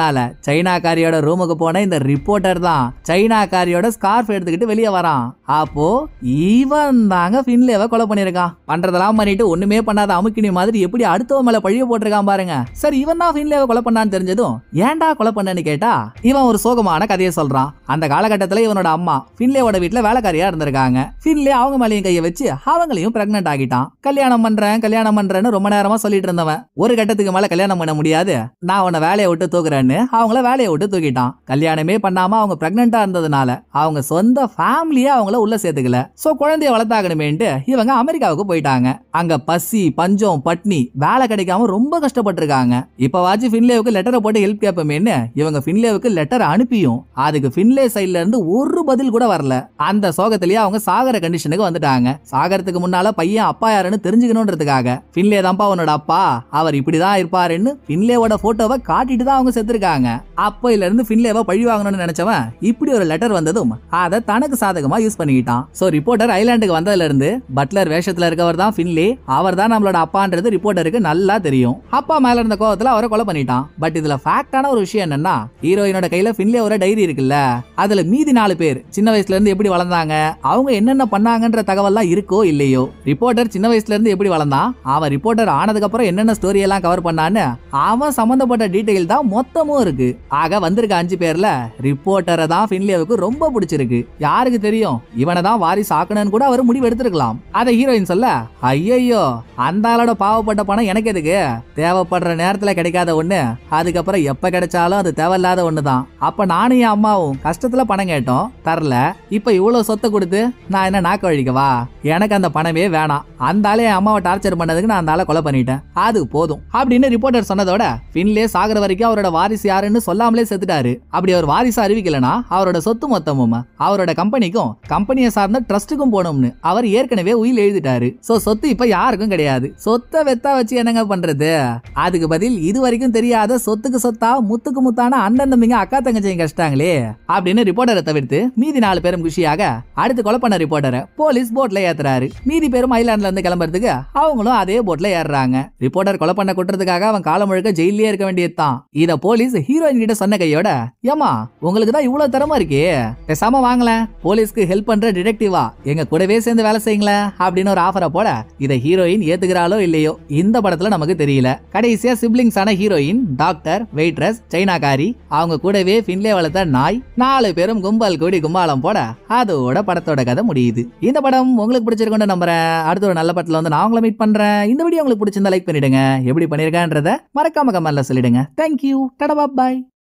முன்னால சைனாக்காரியோட ரூமுக்கு போன இந்த ரிப்போர்ட்டர் தான் சைனாக்காரியோட ஸ்கார்ஃப் எடுத்துக்கிட்டு வெளியே வரான் அப்போ இவன் தாங்க ஃபின்லேவை கொலை பண்ணிருக்கான் பண்றதெல்லாம் பண்ணிட்டு ஒண்ணுமே பண்ணாத அமுக்கினி மாதிரி எப்படி அடுத்தவன் மேல பழிய போட்டிருக்கான் பாருங்க சரி இவன் தான் ஃபின்லேவை கொலை பண்ணான்னு தெரிஞ்சதும் ஏன்டா கொலை பண்ணன்னு கேட்டா இவன் ஒரு சோகமான கதையை சொல்றான் அந்த காலகட்டத்துல இவனோட அம்மா ஃபின்லேவோட வீட்டுல வேலைக்காரியா இருந்திருக்காங்க ஃபின்லே அவங்க மேலேயும் கையை வச்சு அவங்களையும் பிரெக்னென்ட் ஆகிட்டான் கல்யாணம் பண்றேன் கல்யாணம் பண்றேன்னு ரொம்ப நேரமா சொல்லிட்டு இருந்தவன் ஒரு கட்டத்துக்கு மேல கல்யாணம் பண்ண முடியாது நான் உன்னை வேலையை விட்டு தூக்குறேன்னு அவங்கள வேலையை விட்டு தூக்கிட்டான் கல்யாணமே பண்ணாம அவங்க பிரெக்னெண்டா இருந்ததுனால அவங்க சொந்த ஃபேமிலியே அவங்கள உள்ள சேர்த்துக்கல சோ குழந்தைய வளர்த்தாகணுமேன்ட்டு இவங்க அமெரிக்காவுக்கு போயிட்டாங்க அங்க பசி பஞ்சம் பட்னி வேலை கிடைக்காம ரொம்ப கஷ்டப்பட்டிருக்காங்க இப்பவாச்சும் ஃபின்லேவுக்கு லெட்டரை போட்டு ஹெல்ப் கேட்போமேன்னு இவங்க ஃபின்லேவுக்கு லெட்டர் அனுப்பியும் அதுக்கு ஃபின்லே சைட்ல இருந்து ஒரு பதில் கூட வரல அந்த சோகத்திலேயே அவங்க சாகர கண்டிஷனுக்கு வந்துட்டாங்க சாகரத்துக்கு முன்னால பையன் அப்பா யாருன்னு தெரிஞ்சுக்கணுன்றதுக்காக ஃபின்லே தான்ப்பா அவனோட அப்பா அவர் இப்படிதான் இருப்பாருன்னு ஃபின்லேவோட போட்டோவை காட்டிட்டு தான் அவங்க செத்துருக்காங்க அப்பையில இருந்து ஃபின்லேவை பழி வாங்கணும்னு நினைச்சவன் இப்படி ஒரு லெட்டர் வந்ததும் அதை தனக்கு சாதகமா யூஸ் பண்ணிக்கிட்டான் சோ ரிப்போர்ட்டர் ஐலாண்டுக்கு வந்ததுல இருந்து பட்லர் வேஷத்துல இருக்கவர் தான் ஃபின்லே அவர் தான் நம்மளோட அப்பான்றது ரிப்போர்ட்டருக்கு நல்லா தெரியும் அப்பா மேல இருந்த கோவத்துல அவரை கொலை பண்ணிட்டான் பட் இதுல ஃபேக்டான ஒரு விஷயம் என்னன்னா ஹீரோயினோட கையில ஃபின்லே ஒரு டைரி இருக்குல்ல அதுல மீதி நாலு பேர் சின்ன வயசுல இருந்து எப்படி வளர்ந்தாங்க அவங்க என்னென்ன பண்ணாங்கன்ற தகவல்லாம் இருக்கோ இல்லையோ ரிப்போர்ட்டர் சின்ன வயசுல இருந்து எப்படி வளர்ந்தான் அவன் ரிப்போர்ட்டர் ஆனதுக்கு அப்புறம் என்னென்ன ஸ்டோரி எல்லாம் கவர் பண்ணான்னு அவன் சம்பந்தப்பட்ட டீடைல் தான் மொத்தமும் இருக்கு ஆக வந்திருக்க அஞ்சு பேர்ல ரிப்போர்ட்டரை தான் ஃபின்லேவுக்கு ரொம்ப பிடிச்சிருக்கு யாருக்கு தெரியும் இவனை தான் வாரிசு ஆக்கணும்னு கூட அவர் முடிவு எடுத்திருக்கலாம் அதை ஹீரோயின் சொல்ல ஐயையோ அந்த ஆளோட பாவப்பட்ட பணம் எனக்கு எதுக்கு தேவைப்படுற நேரத்துல கிடைக்காத ஒண்ணு அதுக்கப்புறம் எப்ப கிடைச்சாலும் அது தேவையில்லாத ஒண்ணு தான் அப்ப நானும் என் அம்மாவும் கஷ்டத்துல பணம் கேட்டோம் தரல இப்ப இவ்வளவு சொத்தை கொடுத்து நான் என்ன நாக்கு வழிக்கவா எனக்கு அந்த பணமே வேணாம் அந்த ஆளே என் அம்மாவை டார்ச்சர் பண்ணதுக்கு நான் அந்த ஆளை கொலை பண்ணிட்டேன் அது போதும் அப்படின்னு ரிப்போர்ட்டர் சொன்னதோட பின்லே சாகுற வரைக்கும் அவரோட வாரிசு யாருன்னு சொல்லாமலே செத்துட்டாரு அப்படி அவர் வாரிசு அறிவிக்கலனா அவரோட சொத்து மொத்தமும் அவரோட கம்பெனிக்கும் கம்பெனியை சார்ந்த ட்ரஸ்ட்டுக்கும் போகணும்னு அவர் ஏற்கனவே உயில் எழுதிட்டாரு சோ சொத்து இப்ப யாருக்கும் கிடையாது சொத்தை வெத்தா வச்சு என்னங்க பண்றது அதுக்கு பதில் இது வரைக்கும் தெரியாத சொத்துக்கு சொத்தா முத்துக்கு முத்தான அண்ணன் தம்பிங்க அக்கா தங்கச்சிங்க கஷ்டாங்களே அப்படின்னு ரிப்போர்ட்டரை தவிர்த்து மீதி நாலு பேரும் குஷியாக அடுத்து கொலை பண்ண ரிப்போர்ட்டரை போலீஸ் போட்ல ஏத்துறாரு மீதி பேரும் ஐலாண்ட்ல இருந்து கிளம்புறதுக்கு அவங்களும் அதே போட்ல ஏறுறாங்க ரிப்போர்ட்டர் கொலை பண்ண குற்றத்துக்காக அவன் காலம் முழுக்க ஜெயிலே இருக்க வேண்டியதுதான் இத போலீஸ் ஹீரோயின் கிட்ட சொன்ன கையோட ஏமா உங்களுக்கு தான் இவ்வளவு திறமை இருக்கே பேசாம வாங்கலேன் போலீஸ்க்கு ஹெல்ப் பண்ற டிடெக்டிவா எங்க கூடவே சேர்ந்து வேலை செய்யுங்களேன் அப்படின்னு ஒரு ஆஃபரை போட இத ஹீரோயின் ஏத்துக்கிறாளோ இல்லையோ இந்த படத்துல நமக்கு தெரியல கடைசியா சிப்ளிங்ஸ் ஆன ஹீரோயின் டாக்டர் வெயிட்ரஸ் சைனாக்காரி அவங்க கூடவே ஃபின்லே வளர்த்த நாய் நாலு பேரும் கும்பல் கூடி கும்பாலம் போட அதோட படத்தோட கதை முடியுது இந்த படம் உங்களுக்கு பிடிச்சிருக்கும்னு நம்புறேன் அடுத்த ஒரு நல்ல படத்துல வந்து நான் உங்களை மீட் பண்றேன் இந்த வீடியோ உங்களுக்கு பிடிச்சிருந்தா லைக் பண்ணிடுங்க எப்படி பண்ணிருக்கேன்றத மறக்காம கமெண்ட்ல சொல்லிடுங்க தேங்க்யூ டடா பாய்